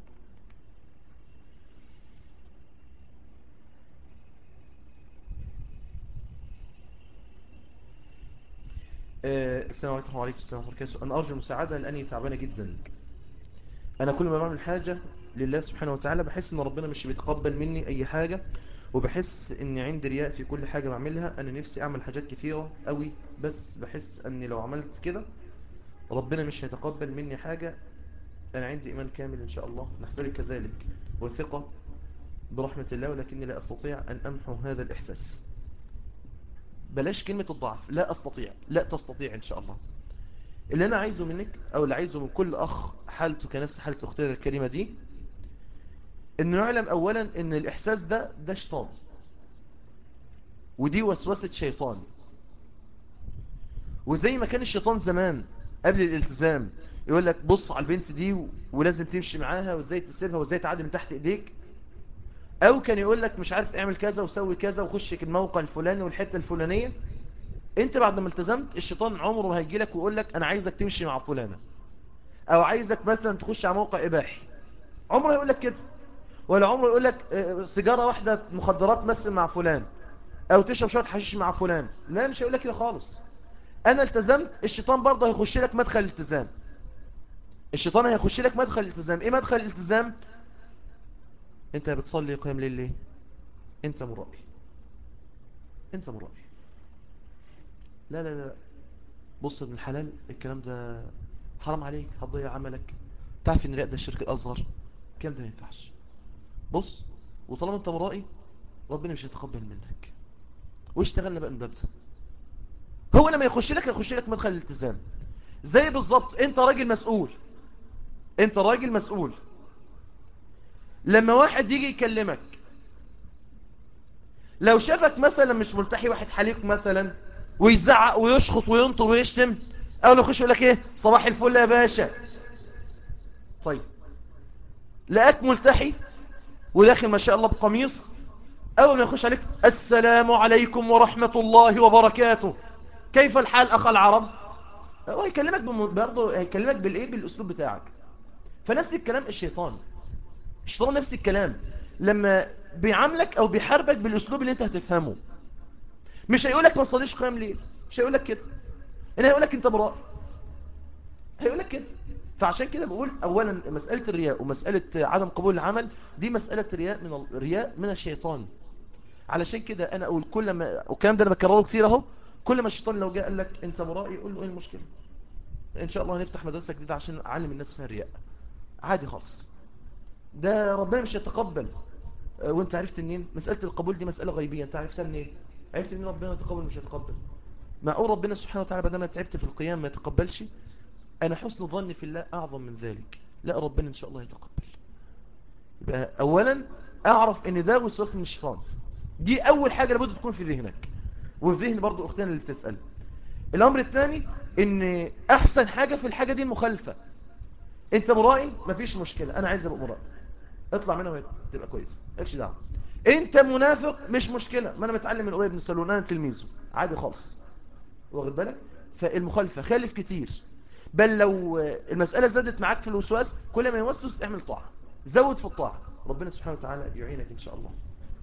آه، السلام عليكم وعليكم السلام ورحمة الله وبركاته أنا أرجو المساعدة لأني تعبانة جدا أنا كل ما بعمل حاجة لله سبحانه وتعالى بحس إن ربنا مش بيتقبل مني أي حاجة وبحس إني عندي رياء في كل حاجة بعملها أنا نفسي أعمل حاجات كثيرة قوي بس بحس أني لو عملت كده ربنا مش هيتقبل مني حاجة أنا عندي إيمان كامل إن شاء الله نحسبك كذلك وثقة برحمة الله ولكني لا أستطيع أن أمحو هذا الإحساس بلاش كلمة الضعف لا أستطيع لا تستطيع إن شاء الله اللي أنا عايزه منك أو اللي عايزه من كل أخ حالته كنفس حالة أختنا الكريمة دي إنه يعلم أولا إن الإحساس ده ده شيطان ودي وسوسة شيطان وزي ما كان الشيطان زمان قبل الالتزام يقول لك بص على البنت دي ولازم تمشي معاها وازاي تسيبها وازاي تعدي من تحت ايديك او كان يقول لك مش عارف اعمل كذا وسوي كذا وخش الموقع الفلاني والحته الفلانيه انت بعد ما التزمت الشيطان عمره ما هيجي لك ويقول لك انا عايزك تمشي مع فلانه او عايزك مثلا تخش على موقع اباحي عمره يقول لك كده ولا عمره يقول لك اه، سيجاره واحده مخدرات مثل مع فلان او تشرب شويه حشيش مع فلان لا مش هيقول لك كده خالص انا التزمت الشيطان برضه هيخش لك مدخل الالتزام الشيطان هيخش لك مدخل الالتزام ايه مدخل الالتزام انت بتصلي قيام ليل ليه انت مرائي انت مرائي لا لا لا بص يا ابن الحلال الكلام ده حرام عليك هتضيع عملك تعرف ان الرياء ده الشرك الاصغر الكلام ده ما ينفعش بص وطالما انت مرائي ربنا مش هيتقبل منك واشتغلنا بقى من باب ده هو لما يخش لك يخش لك مدخل الالتزام زي بالظبط انت راجل مسؤول انت راجل مسؤول لما واحد يجي يكلمك لو شافك مثلا مش ملتحي واحد حليق مثلا ويزعق ويشخط وينطر ويشتم اول يخش يقول لك ايه صباح الفل يا باشا طيب لقاك ملتحي وداخل ما شاء الله بقميص اول ما يخش عليك السلام عليكم ورحمة الله وبركاته كيف الحال اخ العرب هو هيكلمك برضه هيكلمك بالايه بالاسلوب بتاعك فنفس الكلام الشيطان الشيطان نفس الكلام لما بيعاملك او بيحاربك بالاسلوب اللي انت هتفهمه مش هيقولك ما تصليش قيام ليل مش هيقولك كده انا هيقولك انت براء هيقولك كده فعشان كده بقول اولا مسألة الرياء ومسألة عدم قبول العمل دي مسألة رياء من الرياء من الشيطان علشان كده انا اقول كل ما والكلام ده انا بكرره كتير اهو كل ما الشيطان لو جاء قال لك انت مرائي قول له ايه المشكلة ان شاء الله هنفتح مدرسة جديدة عشان اعلم الناس فيها الرياء عادي خالص ده ربنا مش يتقبل وانت عرفت منين مسألة القبول دي مسألة غيبية انت عرفتها منين عرفت منين ربنا يتقبل مش يتقبل معقول ربنا سبحانه وتعالى بدل ما تعبت في القيام ما يتقبلش انا حسن ظني في الله اعظم من ذلك لا ربنا ان شاء الله يتقبل يبقى اولا اعرف ان ده وسواس من الشيطان دي اول حاجة لابد تكون في ذهنك وفي ذهن برضو اختنا اللي بتسأل الامر الثاني ان احسن حاجة في الحاجة دي المخالفة انت مرائي مفيش مشكلة انا عايز ابقى مرائي اطلع منها وهي تبقى كويس مالكش دعوه انت منافق مش مشكلة ما انا متعلم من ابي بن سلول انا تلميذه عادي خالص واخد بالك فالمخالفة خالف كتير بل لو المسألة زادت معاك في الوسواس كل ما يوسوس اعمل طاعة زود في الطاعة ربنا سبحانه وتعالى يعينك ان شاء الله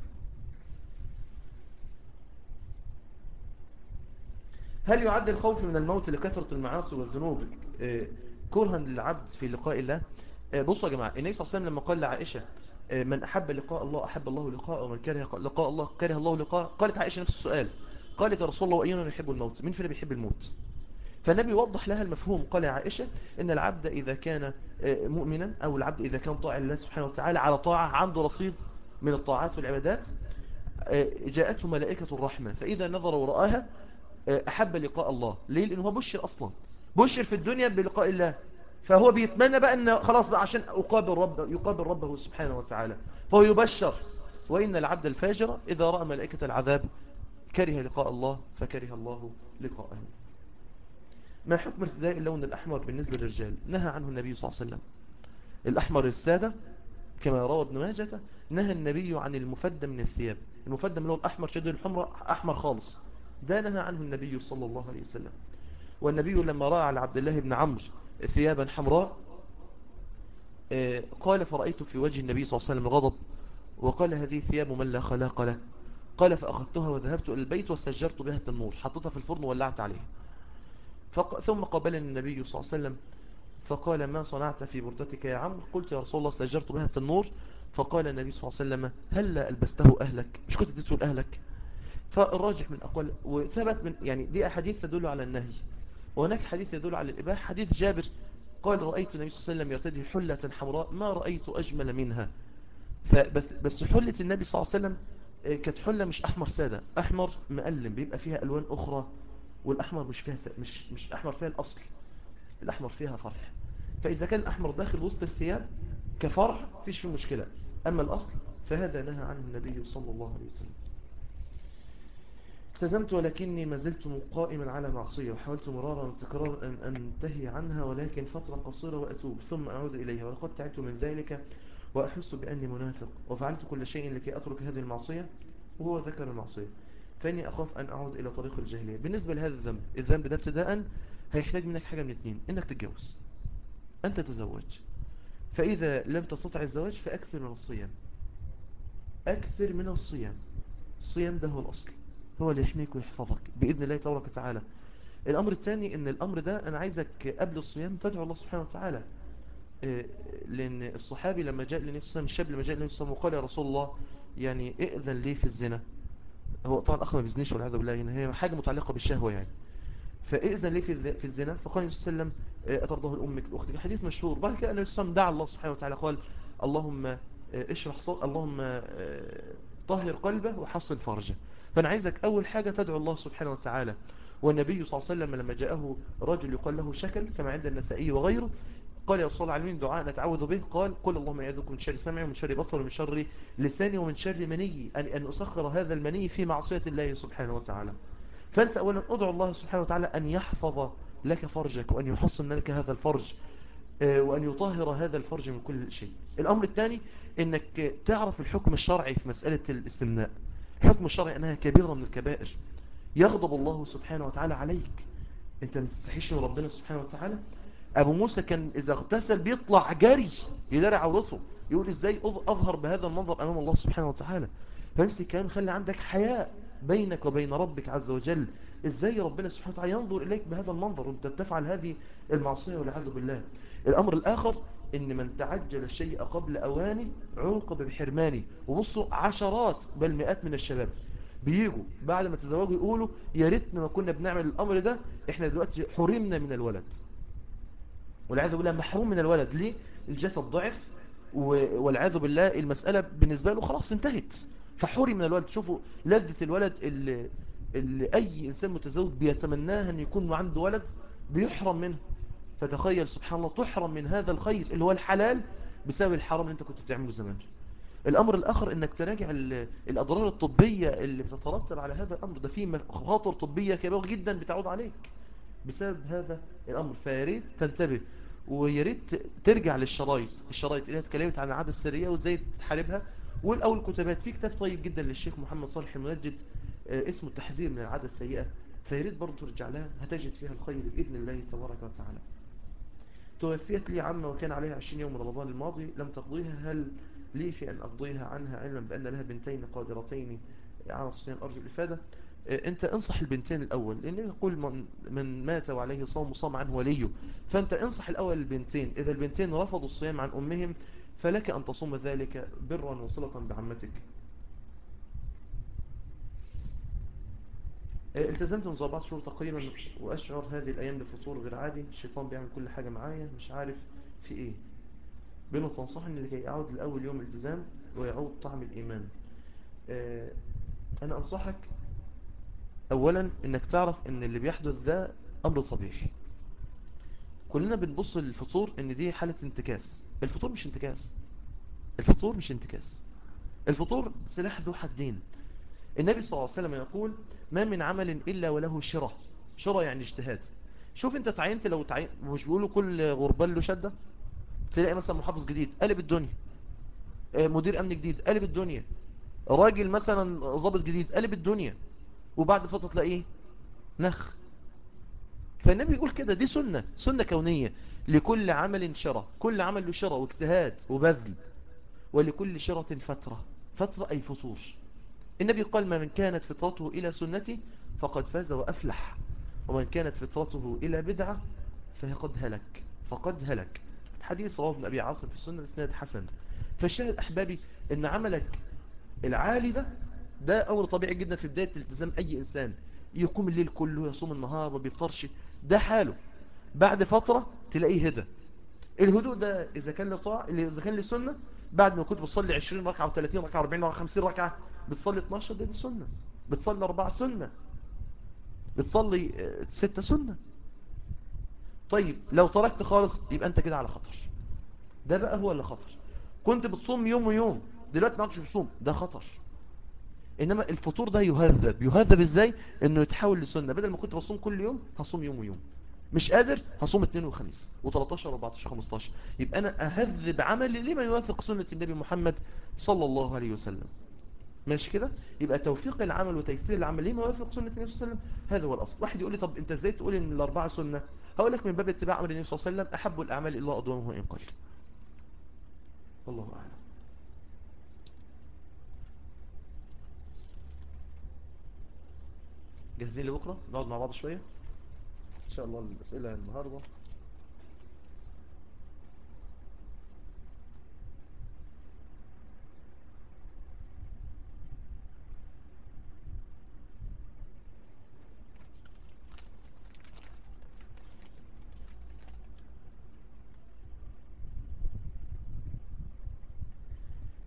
هل يعد الخوف من الموت لكثرة المعاصي والذنوب كرها للعبد في لقاء الله بصوا يا جماعة النبي صلى الله عليه وسلم لما قال لعائشة من أحب لقاء الله أحب الله لقاءه ومن كره لقاء الله كره الله لقاءه قالت عائشة نفس السؤال قالت يا رسول الله وأينا يحب الموت مين فينا بيحب الموت فالنبي وضح لها المفهوم قال يا عائشة إن العبد إذا كان مؤمنا أو العبد إذا كان طاع الله سبحانه وتعالى على طاعة عنده رصيد من الطاعات والعبادات جاءته ملائكة الرحمة فإذا نظر ورآها أحب لقاء الله ليه لأنه هو بشر أصلا بشر في الدنيا بلقاء الله فهو بيتمنى بقى ان خلاص بقى عشان أقابل رب يقابل ربه سبحانه وتعالى فهو يبشر وإن العبد الفاجر إذا رأى ملائكة العذاب كره لقاء الله فكره الله لقاءه ما حكم ارتداء اللون الأحمر بالنسبة للرجال نهى عنه النبي صلى الله عليه وسلم الأحمر السادة كما روى ابن ماجة نهى النبي عن المفدى من الثياب المفدى من هو الأحمر شديد الحمر أحمر خالص ده نهى عنه النبي صلى الله عليه وسلم والنبي لما رأى على عبد الله بن عمرو ثيابا حمراء قال فرأيت في وجه النبي صلى الله عليه وسلم غضب وقال هذه ثياب من لا خلاق له قال فأخذتها وذهبت إلى البيت وسجرت بها التنور حطيتها في الفرن وولعت عليها فق... ثم قابلني النبي صلى الله عليه وسلم فقال ما صنعت في بردتك يا عمرو قلت يا رسول الله سجرت بها التنور فقال النبي صلى الله عليه وسلم هل ألبسته أهلك مش كنت اديته لأهلك فالراجح من أقوال وثبت من يعني دي أحاديث تدل على النهي وهناك حديث يدل على الإباحة حديث جابر قال رأيت النبي صلى الله عليه وسلم يرتدي حلة حمراء ما رأيت أجمل منها فبس بس حلة النبي صلى الله عليه وسلم كانت حلة مش أحمر سادة أحمر مقلم بيبقى فيها ألوان أخرى والأحمر مش فيها س... مش مش أحمر فيها الأصل الأحمر فيها فرع فإذا كان الأحمر داخل وسط الثياب كفرع فيش فيه مشكلة أما الأصل فهذا نهى عنه النبي صلى الله عليه وسلم التزمت ولكني ما زلت قائما على معصية وحاولت مرارا وتكرارا أن أنتهي عنها ولكن فترة قصيرة وأتوب ثم أعود إليها ولقد تعبت من ذلك وأحس بأني منافق وفعلت كل شيء لكي أترك هذه المعصية وهو ذكر المعصية فإني أخاف أن أعود إلى طريق الجاهلية بالنسبة لهذا الذنب الذنب ده ابتداء هيحتاج منك حاجة من اثنين إنك تتجوز أنت تتزوج فإذا لم تستطع الزواج فأكثر من الصيام أكثر من الصيام الصيام ده هو الأصل هو اللي يحميك ويحفظك بإذن الله تبارك وتعالى الأمر الثاني إن الأمر ده أنا عايزك قبل الصيام تدعو الله سبحانه وتعالى لأن الصحابي لما جاء للنبي صلى الله عليه وسلم الشاب لما جاء للنبي صلى الله عليه وسلم وقال يا رسول الله يعني ائذن لي في الزنا هو طبعا أخ ما بيزنيش والعياذ بالله يعني هي حاجة متعلقة بالشهوة يعني فإذن ليه في الز- في الزنا فقال النبي صلى الله عليه وسلم آه، أترضاه لأمك لأختك حديث مشهور بعد كده النبي صلى الله عليه وسلم دعا الله سبحانه وتعالى قال اللهم آه، اشرح صدر اللهم آه، طهر قلبه وحصن فرجه فأنا عايزك أول حاجة تدعو الله سبحانه وتعالى والنبي صلى الله عليه وسلم لما جاءه رجل يقال له شكل كما عند النسائي وغيره قال يا رسول الله العالمين دعاء نتعوذ به قال قل اللهم يعوذكم من شر سمعي ومن شر بصري ومن شر لساني ومن شر مني أن, أن أسخر هذا المني في معصية الله سبحانه وتعالى فأنت أولا أدعو الله سبحانه وتعالى أن يحفظ لك فرجك وأن يحصن لك هذا الفرج آه، وأن يطهر هذا الفرج من كل شيء الأمر الثاني أنك تعرف الحكم الشرعي في مسألة الاستمناء الحكم الشرعي أنها كبيرة من الكبائر يغضب الله سبحانه وتعالى عليك أنت ما تستحيش من ربنا سبحانه وتعالى أبو موسى كان إذا اغتسل بيطلع جري يداري عورته يقول إزاي أظ- أظهر بهذا المنظر أمام الله سبحانه وتعالى فنفس الكلام خلي عندك حياء بينك وبين ربك عز وجل إزاي ربنا سبحانه وتعالى ينظر إليك بهذا المنظر وأنت بتفعل هذه المعصية والعياذ بالله الأمر الآخر إن من تعجل الشيء قبل أوانه عوقب بحرمانه وبصوا عشرات بل مئات من الشباب بيجوا بعد ما تزوجوا يقولوا يا ريتنا ما كنا بنعمل الأمر ده إحنا دلوقتي حرمنا من الولد والعياذ بالله محروم من الولد ليه الجسد ضعف و- والعياذ بالله المسألة بالنسبة له خلاص انتهت فحرم من الولد شوفوا لذة الولد اللي, اللي أي إنسان متزوج بيتمناها أن يكون عنده ولد بيحرم منه فتخيل سبحان الله تحرم من هذا الخير اللي هو الحلال بسبب الحرام اللي انت كنت بتعمله زمان الأمر الآخر أنك تراجع ال- الأضرار الطبية اللي بتترتب على هذا الأمر ده فيه مخاطر طبية كبيرة جدا بتعود عليك بسبب هذا الأمر فياريت تنتبه وياريت ترجع للشرايط الشرايط اللي هي اتكلمت عن العادة السرية وازاي تحاربها والأول كتابات في كتاب طيب جدا للشيخ محمد صالح المنجد آه، اسمه التحذير من العادة السيئة فياريت برضه ترجع لها هتجد فيها الخير بإذن الله تبارك وتعالى توفيت لي عمة وكان عليها 20 يوم رمضان الماضي لم تقضيها هل لي في أن أقضيها عنها علما بأن لها بنتين قادرتين على الصيام أرجو الإفادة آه، أنت انصح البنتين الأول لأنه يقول من, من مات وعليه صوم صام عنه وليه فأنت انصح الأول البنتين إذا البنتين رفضوا الصيام عن أمهم فلك أن تصوم ذلك برا وصلة بعمتك آه، التزمت منذ أربعة شهور تقريبا وأشعر هذه الأيام بفطور غير عادي الشيطان بيعمل كل حاجة معايا مش عارف في إيه بينه تنصحني لكي أعود لأول يوم التزام ويعود طعم الإيمان آه، أنا أنصحك أولا إنك تعرف إن اللي بيحدث ده أمر طبيعي كلنا بنبص للفطور إن دي حالة انتكاس الفطور مش انتكاس الفطور مش انتكاس الفطور سلاح ذو حدين النبي صلى الله عليه وسلم يقول ما من عمل إلا وله شرة شرة يعني اجتهاد شوف انت تعينت لو تعين مش بيقولوا كل غربال له شدة تلاقي مثلا محافظ جديد قلب الدنيا آه، مدير امن جديد قلب الدنيا راجل مثلا ضابط جديد قلب الدنيا وبعد فترة تلاقيه نخ فالنبي يقول كده دي سنة سنة كونية لكل عمل شرة كل عمل له شرة واجتهاد وبذل ولكل شرة فترة فترة أي فطور النبي قال ما من كانت فطرته إلى سنتي فقد فاز وأفلح ومن كانت فطرته إلى بدعة فهي قد هلك فقد هلك الحديث رواه ابن أبي عاصم في السنة بسناد حسن فالشاهد أحبابي أن عملك العالي ده ده أمر طبيعي جدا في بداية التزام أي إنسان يقوم الليل كله يصوم النهار ما بيفطرش ده حاله بعد فترة تلاقيه هدى الهدوء ده إذا كان لطاع إذا كان لسنة بعد ما كنت بتصلي 20 ركعة و30 ركعة و40 ركعة 50 ركعة بتصلي 12 ده دي سنة بتصلي 4 سنة بتصلي آه، 6 سنة طيب لو تركت خالص يبقى أنت كده على خطر ده بقى هو اللي خطر كنت بتصوم يوم ويوم دلوقتي ما عادش بتصوم ده خطر انما الفطور ده يهذب يهذب ازاي انه يتحول لسنه بدل ما كنت بصوم كل يوم هصوم يوم ويوم مش قادر هصوم اثنين وخميس و13 و14 15 يبقى انا اهذب عملي لما يوافق سنه النبي محمد صلى الله عليه وسلم ماشي كده يبقى توفيق العمل وتيسير العمل لما يوافق سنه النبي صلى الله عليه وسلم هذا هو الاصل واحد يقول لي طب انت ازاي تقول ان الاربعه سنه هقول لك من باب اتباع امر النبي صلى الله عليه وسلم احب الاعمال الى الله ادومه وان قل والله اعلم جاهزين لبكرة نقعد مع بعض شوية إن شاء الله الأسئلة النهاردة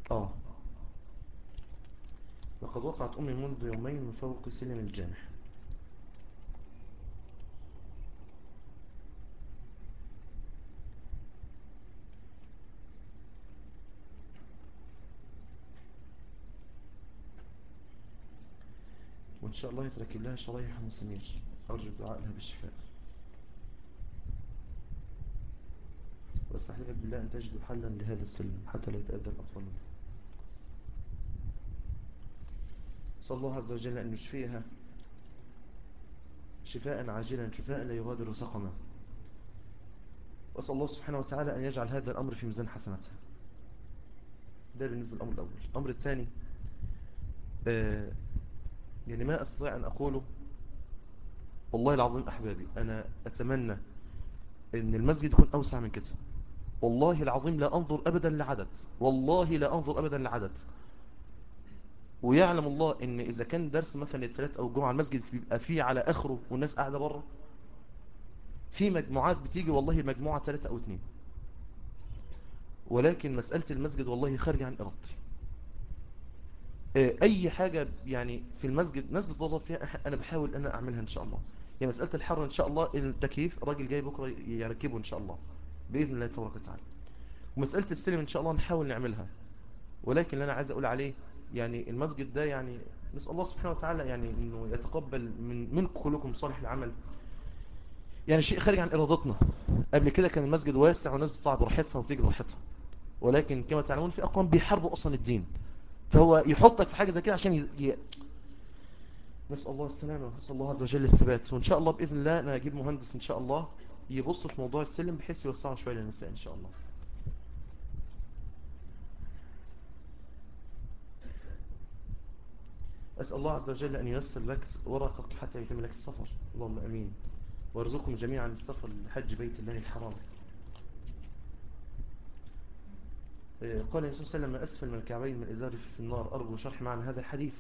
اه لقد وقعت أمي منذ يومين من فوق سلم الجامع وإن شاء الله يتركب لها شرايح مسامير أرجو الدعاء لها بالشفاء واستحلفك بالله أن تجدوا حلا لهذا السلم حتى لا يتأذى الأطفال منه صلى الله عز وجل أن يشفيها شفاء عاجلا شفاء لا يغادر سقما وأسأل الله سبحانه وتعالى أن يجعل هذا الأمر في ميزان حسناتها ده بالنسبة للأمر الأول الأمر الثاني آه يعني ما أستطيع أن أقوله والله العظيم أحبابي أنا أتمنى أن المسجد يكون أوسع من كده والله العظيم لا أنظر أبدا لعدد والله لا أنظر أبدا لعدد ويعلم الله ان اذا كان درس مثلا الثلاث او الجمعه المسجد بيبقى فيه على اخره والناس قاعده بره في مجموعات بتيجي والله المجموعه ثلاثة او اثنين ولكن مساله المسجد والله خارجه عن ارادتي اي حاجه يعني في المسجد ناس بتضغط فيها انا بحاول انا اعملها ان شاء الله يعني مساله الحر ان شاء الله التكييف راجل جاي بكره يركبه ان شاء الله باذن الله تبارك وتعالى ومساله السلم ان شاء الله نحاول نعملها ولكن اللي انا عايز اقول عليه يعني المسجد ده يعني نسأل الله سبحانه وتعالى يعني انه يتقبل من منكم كلكم صالح العمل يعني شيء خارج عن ارادتنا قبل كده كان المسجد واسع والناس بتطلع براحتها وتيجي براحتها ولكن كما تعلمون في اقوام بيحاربوا اصلا الدين فهو يحطك في حاجه زي كده عشان ي... ي... نسأل الله السلامة ونسأل الله عز وجل الثبات وإن شاء الله بإذن الله أنا أجيب مهندس إن شاء الله يبص في موضوع السلم بحيث يوسعه شوية للنساء إن شاء الله أسأل الله عز وجل أن ييسر لك ورقك حتى يتم لك السفر اللهم أمين وارزقكم جميعا السفر لحج بيت الله الحرام قال النبي صلى الله عليه وسلم أسفل من الكعبين من إزار في النار أرجو شرح معنا هذا الحديث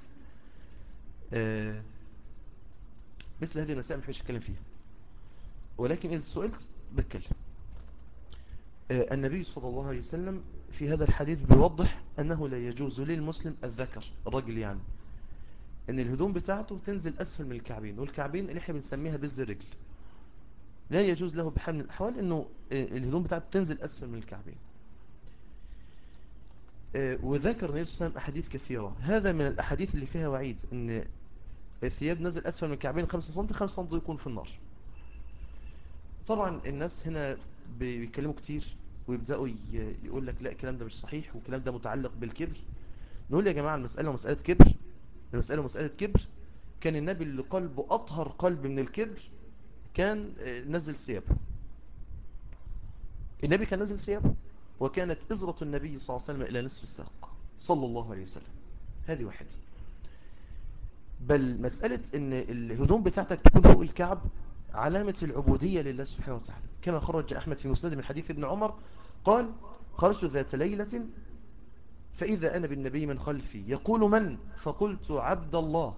مثل هذه المسائل مش أتكلم فيها ولكن إذا سئلت بتكلم النبي صلى الله عليه وسلم في هذا الحديث بيوضح أنه لا يجوز للمسلم الذكر الرجل يعني ان الهدوم بتاعته تنزل اسفل من الكعبين والكعبين اللي احنا بنسميها بز الرجل لا يجوز له بحال من الاحوال انه الهدوم بتاعته تنزل اسفل من الكعبين وذكر النبي صلى الله عليه وسلم احاديث كثيره هذا من الاحاديث اللي فيها وعيد ان الثياب نزل اسفل من الكعبين 5 سم 5 سم يكون في النار طبعا الناس هنا بيتكلموا كتير ويبداوا يقول لك لا الكلام ده مش صحيح والكلام ده متعلق بالكبر نقول يا جماعه المساله مساله كبر المسألة مسألة كبر كان النبي اللي قلبه أطهر قلب من الكبر كان نزل ثيابه النبي كان نزل ثيابه وكانت إزرة النبي صلى الله عليه وسلم إلى نصف الساق صلى الله عليه وسلم هذه واحدة بل مسألة ان الهدوم بتاعتك تكون فوق الكعب علامة العبودية لله سبحانه وتعالى كما خرج أحمد في مسند من حديث ابن عمر قال خرجت ذات ليلة فإذا أنا بالنبي من خلفي يقول من فقلت عبد الله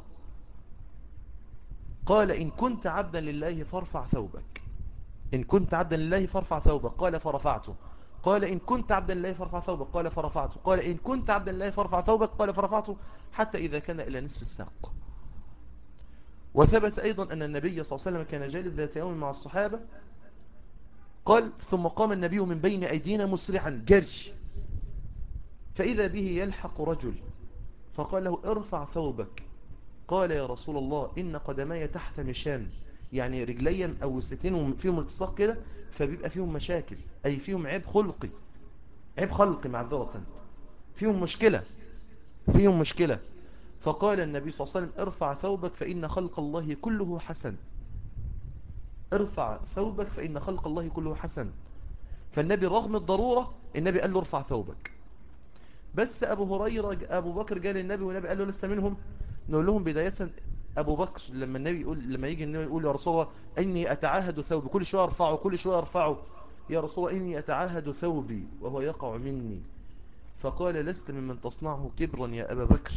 قال إن كنت عبدا لله فارفع ثوبك إن كنت عبدا لله فارفع ثوبك قال فرفعته قال إن كنت عبدا لله فارفع ثوبك قال فرفعته قال إن كنت عبدا لله فارفع ثوبك قال فرفعته حتى إذا كان إلى نصف الساق وثبت أيضا أن النبي صلى الله عليه وسلم كان جالس ذات يوم مع الصحابة قال ثم قام النبي من بين أيدينا مسرعا جرش فإذا به يلحق رجل فقال له ارفع ثوبك قال يا رسول الله إن قدماي تحت مشان يعني رجليا أو وستين فيهم التصاق كده فبيبقى فيهم مشاكل أي فيهم عيب خلقي عيب خلقي معذرة فيهم مشكلة فيهم مشكلة فقال النبي صلى الله عليه وسلم ارفع ثوبك فإن خلق الله كله حسن ارفع ثوبك فإن خلق الله كله حسن فالنبي رغم الضرورة النبي قال له ارفع ثوبك بس أبو هريرة أبو بكر قال للنبي والنبي قال له لسه منهم نقول لهم بداية أبو بكر لما النبي يقول لما يجي النبي يقول يا رسول الله إني أتعاهد ثوبي كل شوية أرفعه كل شوية أرفعه يا رسول الله إني أتعاهد ثوبي وهو يقع مني فقال لست ممن تصنعه كبرا يا أبا بكر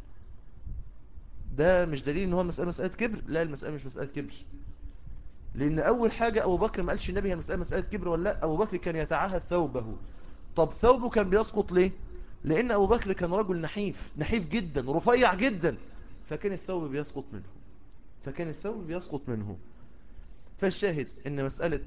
ده مش دليل ان هو مسألة مسألة كبر لا المسألة مش مسألة كبر لان اول حاجة ابو بكر ما قالش النبي هي مسألة مسألة كبر ولا لا ابو بكر كان يتعاهد ثوبه طب ثوبه كان بيسقط ليه لأن أبو بكر كان رجل نحيف نحيف جدا رفيع جدا فكان الثوب بيسقط منه فكان الثوب بيسقط منه فالشاهد أن مسألة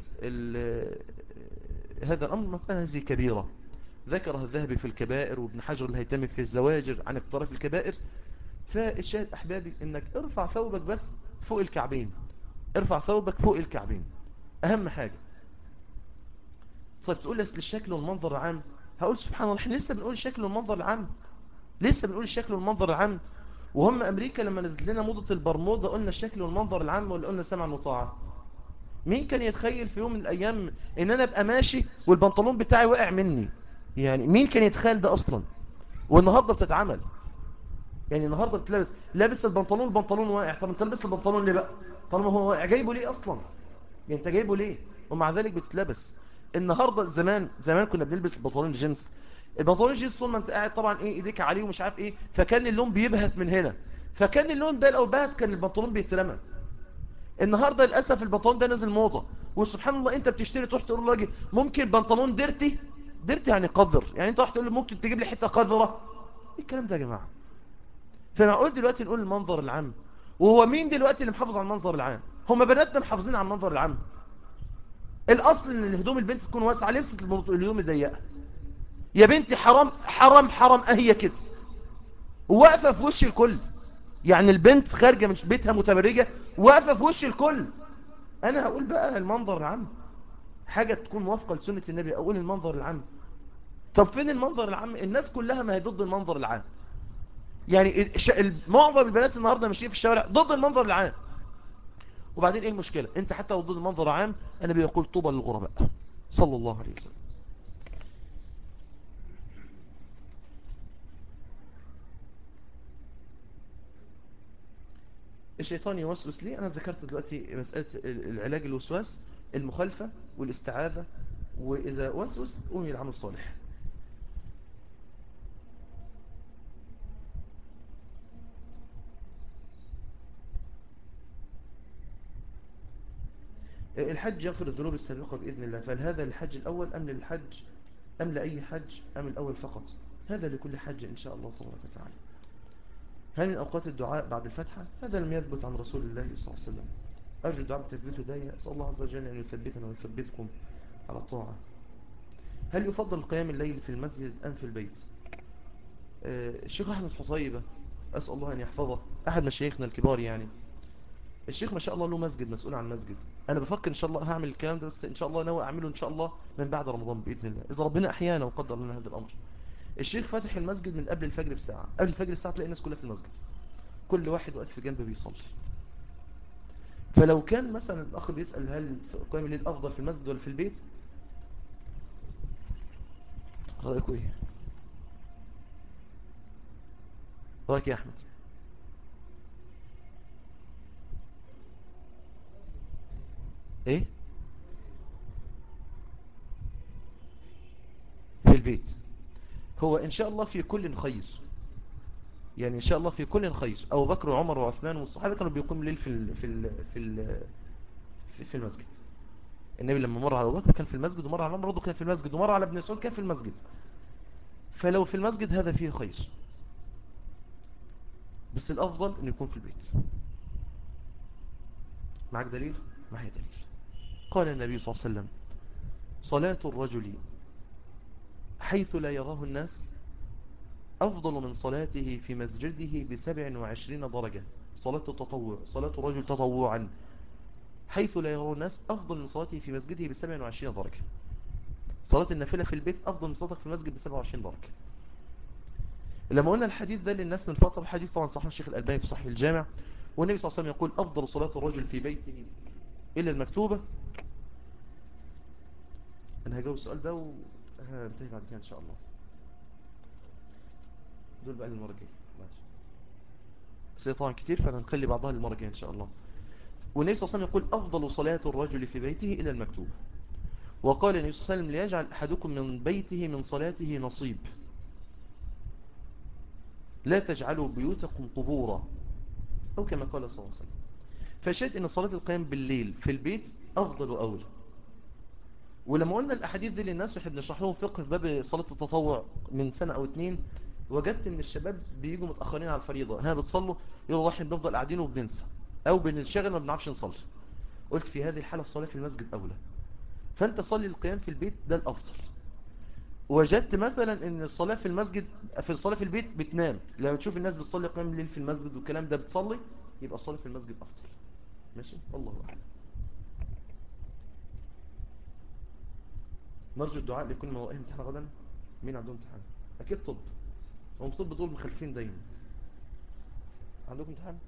هذا الأمر مسألة هذه كبيرة ذكرها الذهبي في الكبائر وابن حجر الهيتمي في الزواجر عن اقتراف الكبائر فالشاهد أحبابي أنك ارفع ثوبك بس فوق الكعبين ارفع ثوبك فوق الكعبين أهم حاجة طيب تقول لي الشكل والمنظر العام هقول سبحان الله احنا لسه بنقول الشكل والمنظر العام لسه بنقول الشكل والمنظر العام وهم امريكا لما نزلت لنا موضة البرمودا قلنا الشكل والمنظر العام ولا قلنا سمع وطاعة مين كان يتخيل في يوم من الايام ان انا ابقى ماشي والبنطلون بتاعي واقع مني يعني مين كان يتخيل ده اصلا والنهارده بتتعمل يعني النهارده بتلبس لابس البنطلون البنطلون واقع طب انت لابس البنطلون ليه بقى طالما هو واقع جايبه ليه اصلا يعني انت جايبه ليه ومع ذلك بتتلبس النهارده زمان زمان كنا بنلبس البنطلون الجينز البنطلون الجينز طول ما انت قاعد طبعا ايه ايديك عليه ومش عارف ايه فكان اللون بيبهت من هنا فكان اللون ده لو بهت كان البنطلون بيترمى النهارده للاسف البنطلون ده نزل موضه وسبحان الله انت بتشتري تروح تقول للراجل ممكن البنطلون ديرتي ديرتي يعني قذر يعني انت راح تقول له ممكن تجيب لي حته قذره ايه الكلام ده يا جماعه فمعقول دلوقتي نقول المنظر العام وهو مين دلوقتي اللي محافظ على المنظر العام هم بناتنا محافظين على المنظر العام الاصل ان الهدوم البنت تكون واسعه لبست الهدوم الضيقه يا بنتي حرام حرام حرام اهي كده واقفه في وش الكل يعني البنت خارجه من بيتها متبرجه واقفه في وش الكل انا هقول بقى المنظر العام حاجه تكون موافقه لسنه النبي اقول المنظر العام طب فين المنظر العام الناس كلها ما هي ضد المنظر العام يعني معظم البنات النهارده ماشيين في الشوارع ضد المنظر العام وبعدين ايه المشكلة انت حتى لو ضد المنظر العام انا بيقول طوبى للغرباء صلى الله عليه وسلم الشيطان يوسوس لي انا ذكرت دلوقتي مسألة العلاج الوسواس المخالفة والاستعاذة واذا وسوس قومي العمل الصالح الحج يغفر الذنوب السابقة بإذن الله فهل هذا للحج الأول أم للحج أم لأي حج أم الأول فقط هذا لكل حج إن شاء الله تبارك وتعالى هل من أوقات الدعاء بعد الفتحة هذا لم يثبت عن رسول الله صلى الله عليه وسلم أرجو الدعاء بتثبيته داية أسأل الله عز وجل أن يثبتنا ويثبتكم على الطاعة هل يفضل قيام الليل في المسجد أم في البيت الشيخ أحمد حطيبة أسأل الله أن يحفظه أحد مشايخنا الكبار يعني الشيخ ما شاء الله له مسجد مسؤول عن مسجد انا بفكر ان شاء الله هعمل الكلام ده بس ان شاء الله ناوي اعمله ان شاء الله من بعد رمضان باذن الله اذا ربنا احيانا وقدر لنا هذا الامر الشيخ فاتح المسجد من قبل الفجر بساعه قبل الفجر بساعه تلاقي الناس كلها في المسجد كل واحد واقف في جنبه بيصلي فلو كان مثلا الاخ بيسال هل قيام الليل افضل في المسجد ولا في البيت رايكم ايه رايك يا احمد ايه في البيت هو ان شاء الله في كل خير يعني ان شاء الله في كل خير ابو بكر وعمر وعثمان والصحابه كانوا بيقوموا الليل في ال في ال في ال في المسجد النبي لما مر على ابو بكر كان في المسجد ومر على عمر برضه كان في المسجد ومر على ابن مسعود كان في المسجد فلو في المسجد هذا فيه خير بس الافضل انه يكون في البيت معك دليل معي دليل قال النبي صلى الله عليه وسلم صلاة الرجل حيث لا يراه الناس أفضل من صلاته في مسجده بسبع وعشرين درجة صلاة التطوع صلاة الرجل تطوعا حيث لا يراه الناس أفضل من صلاته في مسجده بسبع وعشرين درجة صلاة النافلة في البيت أفضل من صلاتك في المسجد بسبع وعشرين درجة لما قلنا الحديث ده للناس من فترة الحديث طبعا صحيح الشيخ الألباني في صحيح الجامع والنبي صلى الله عليه وسلم يقول أفضل صلاة الرجل في بيته إلا المكتوبة أنا هجاوب السؤال ده وهنتهي بعد كده إن شاء الله دول بقى للمرة الجاية ماشي بس هي طبعا كتير فهنخلي بعضها للمرة الجاية إن شاء الله والنبي صلى الله عليه وسلم يقول أفضل صلاة الرجل في بيته إلا المكتوبة وقال النبي صلى الله عليه وسلم ليجعل أحدكم من بيته من صلاته نصيب لا تجعلوا بيوتكم قبورا أو كما قال صلى الله عليه وسلم فشهد أن صلاة القيام بالليل في البيت أفضل وأولى ولما قلنا الاحاديث دي للناس واحنا بنشرح لهم فقه في باب صلاه التطوع من سنه او اتنين وجدت ان الشباب بيجوا متاخرين على الفريضه ها بتصلوا يقولوا والله احنا بنفضل قاعدين وبننسى او بننشغل ما بنعرفش نصلي قلت في هذه الحاله الصلاه في المسجد اولى فانت صلي القيام في البيت ده الافضل وجدت مثلا ان الصلاه في المسجد في الصلاه في البيت بتنام لما تشوف الناس بتصلي قيام الليل في المسجد والكلام ده بتصلي يبقى الصلاه في المسجد افضل ماشي والله اعلم نرجو الدعاء لكل موائه امتحان غدا مين عندهم امتحان اكيد طب هم طب دول مخالفين دايما عندكم امتحان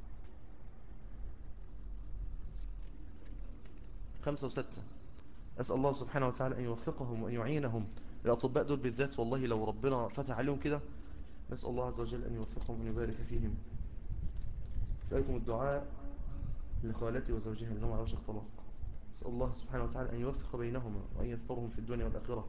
خمسة وستة أسأل الله سبحانه وتعالى أن يوفقهم وأن يعينهم الأطباء دول بالذات والله لو ربنا فتح عليهم كده نسأل الله عز وجل أن يوفقهم وأن يبارك فيهم أسألكم الدعاء لخالتي وزوجها لأنهم على وشك طلاق أسأل الله سبحانه وتعالى أن يوفق بينهما وأن يسترهم في الدنيا والآخرة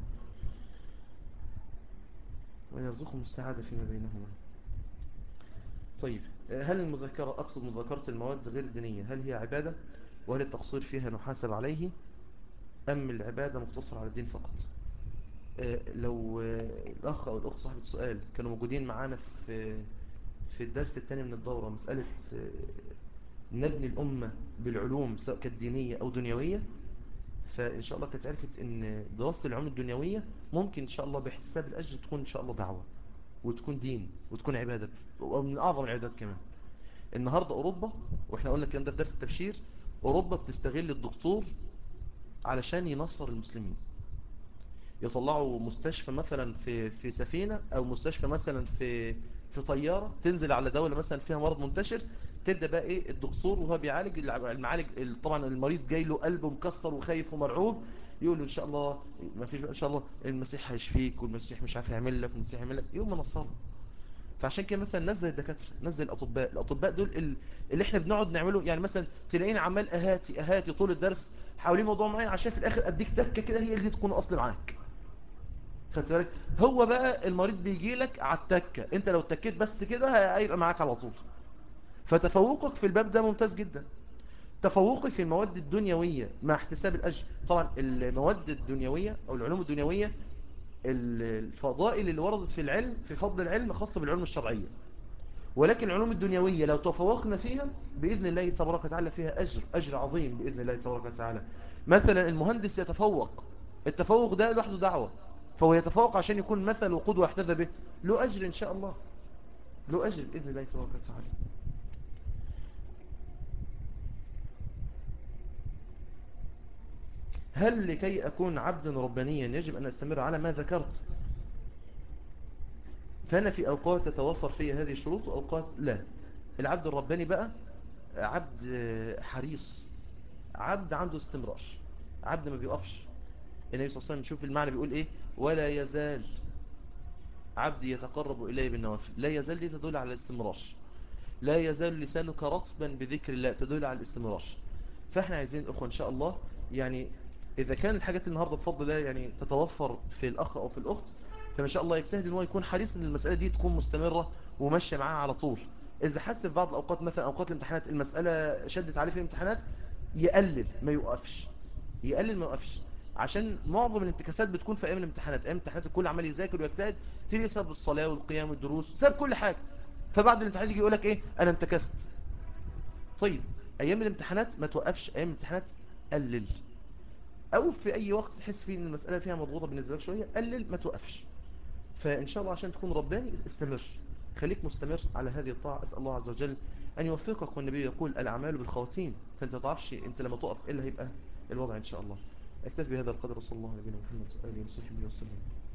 وأن يرزقهم السعادة فيما بينهما طيب هل المذاكرة أقصد مذاكرة المواد غير الدينية هل هي عبادة وهل التقصير فيها نحاسب عليه أم العبادة مقتصرة على الدين فقط لو الأخ أو الأخت صاحبة السؤال كانوا موجودين معانا في في الدرس الثاني من الدورة مسألة نبني الأمة بالعلوم سواء كانت دينية أو دنيوية فإن شاء الله كانت عرفت أن دراسة العلوم الدنيوية ممكن إن شاء الله باحتساب الأجر تكون إن شاء الله دعوة وتكون دين وتكون عبادة ومن أعظم العبادات كمان النهاردة أوروبا وإحنا قلنا الكلام ده في درس التبشير أوروبا بتستغل الدكتور علشان ينصر المسلمين يطلعوا مستشفى مثلا في في سفينة أو مستشفى مثلا في في طيارة تنزل على دولة مثلا فيها مرض منتشر تبدأ بقى ايه الدكتور وهو بيعالج المعالج طبعا المريض جاي له قلبه مكسر وخايف ومرعوب يقول له ان شاء الله ما فيش ان شاء الله المسيح هيشفيك والمسيح مش عارف يعمل لك والمسيح يعمل لك يوم ما نصره فعشان كده مثلا نزل الدكاتره نزل الاطباء الاطباء دول اللي احنا بنقعد نعمله يعني مثلا تلاقيني عمال اهاتي اهاتي طول الدرس حوالين موضوع معين عشان في الاخر اديك تكه كده هي اللي تكون اصل معاك خدت بالك هو بقى المريض بيجي لك على التكه انت لو اتكيت بس كده هيبقى معاك على طول فتفوقك في الباب ده ممتاز جدا تفوقي في المواد الدنيوية مع احتساب الأجر طبعا المواد الدنيوية أو العلوم الدنيوية الفضائل اللي وردت في العلم في فضل العلم خاصة بالعلوم الشرعية ولكن العلوم الدنيوية لو تفوقنا فيها بإذن الله تبارك وتعالى فيها أجر أجر عظيم بإذن الله تبارك وتعالى مثلا المهندس يتفوق التفوق ده لوحده دعوة فهو يتفوق عشان يكون مثل وقدوة احتذى به له أجر إن شاء الله له أجر بإذن الله تبارك وتعالى هل لكي أكون عبدا ربانيا يجب أن أستمر على ما ذكرت فأنا في أوقات تتوفر في هذه الشروط وأوقات لا العبد الرباني بقى عبد حريص عبد عنده استمرار عبد ما بيقفش النبي صلى الله عليه وسلم شوف المعنى بيقول إيه ولا يزال عبد يتقرب إليه بالنوافل لا يزال دي تدل على الاستمرار لا يزال لسانك رطبا بذكر الله تدل على الاستمرار فاحنا عايزين اخوة ان شاء الله يعني إذا كان الحاجات النهاردة بفضل الله يعني تتوفر في الأخ أو في الأخت فما شاء الله يجتهد ان هو يكون حريص ان المسألة دي تكون مستمرة وماشية معاه على طول إذا حس في بعض الأوقات مثلا أوقات الامتحانات المسألة شدت عليه في الامتحانات يقلل ما يوقفش يقلل ما يوقفش عشان معظم الانتكاسات بتكون في أيام الامتحانات أيام الامتحانات الكل عمال يذاكر ويجتهد تيجي ساب الصلاة والقيام والدروس ساب كل حاجة فبعد الامتحان يجي يقول لك إيه أنا انتكست طيب أيام الامتحانات ما توقفش أيام الامتحانات قلل او في اي وقت تحس فيه ان المسألة فيها مضغوطة بالنسبة لك شوية قلل ما توقفش فان شاء الله عشان تكون رباني استمر خليك مستمر على هذه الطاعة اسأل الله عز وجل ان يوفقك والنبي يقول الاعمال بالخواتيم فانت تعرفش انت لما تقف ايه اللي هيبقى الوضع ان شاء الله اكتفي بهذا القدر صلى الله عليه وسلم محمد وآله وصحبه وسلم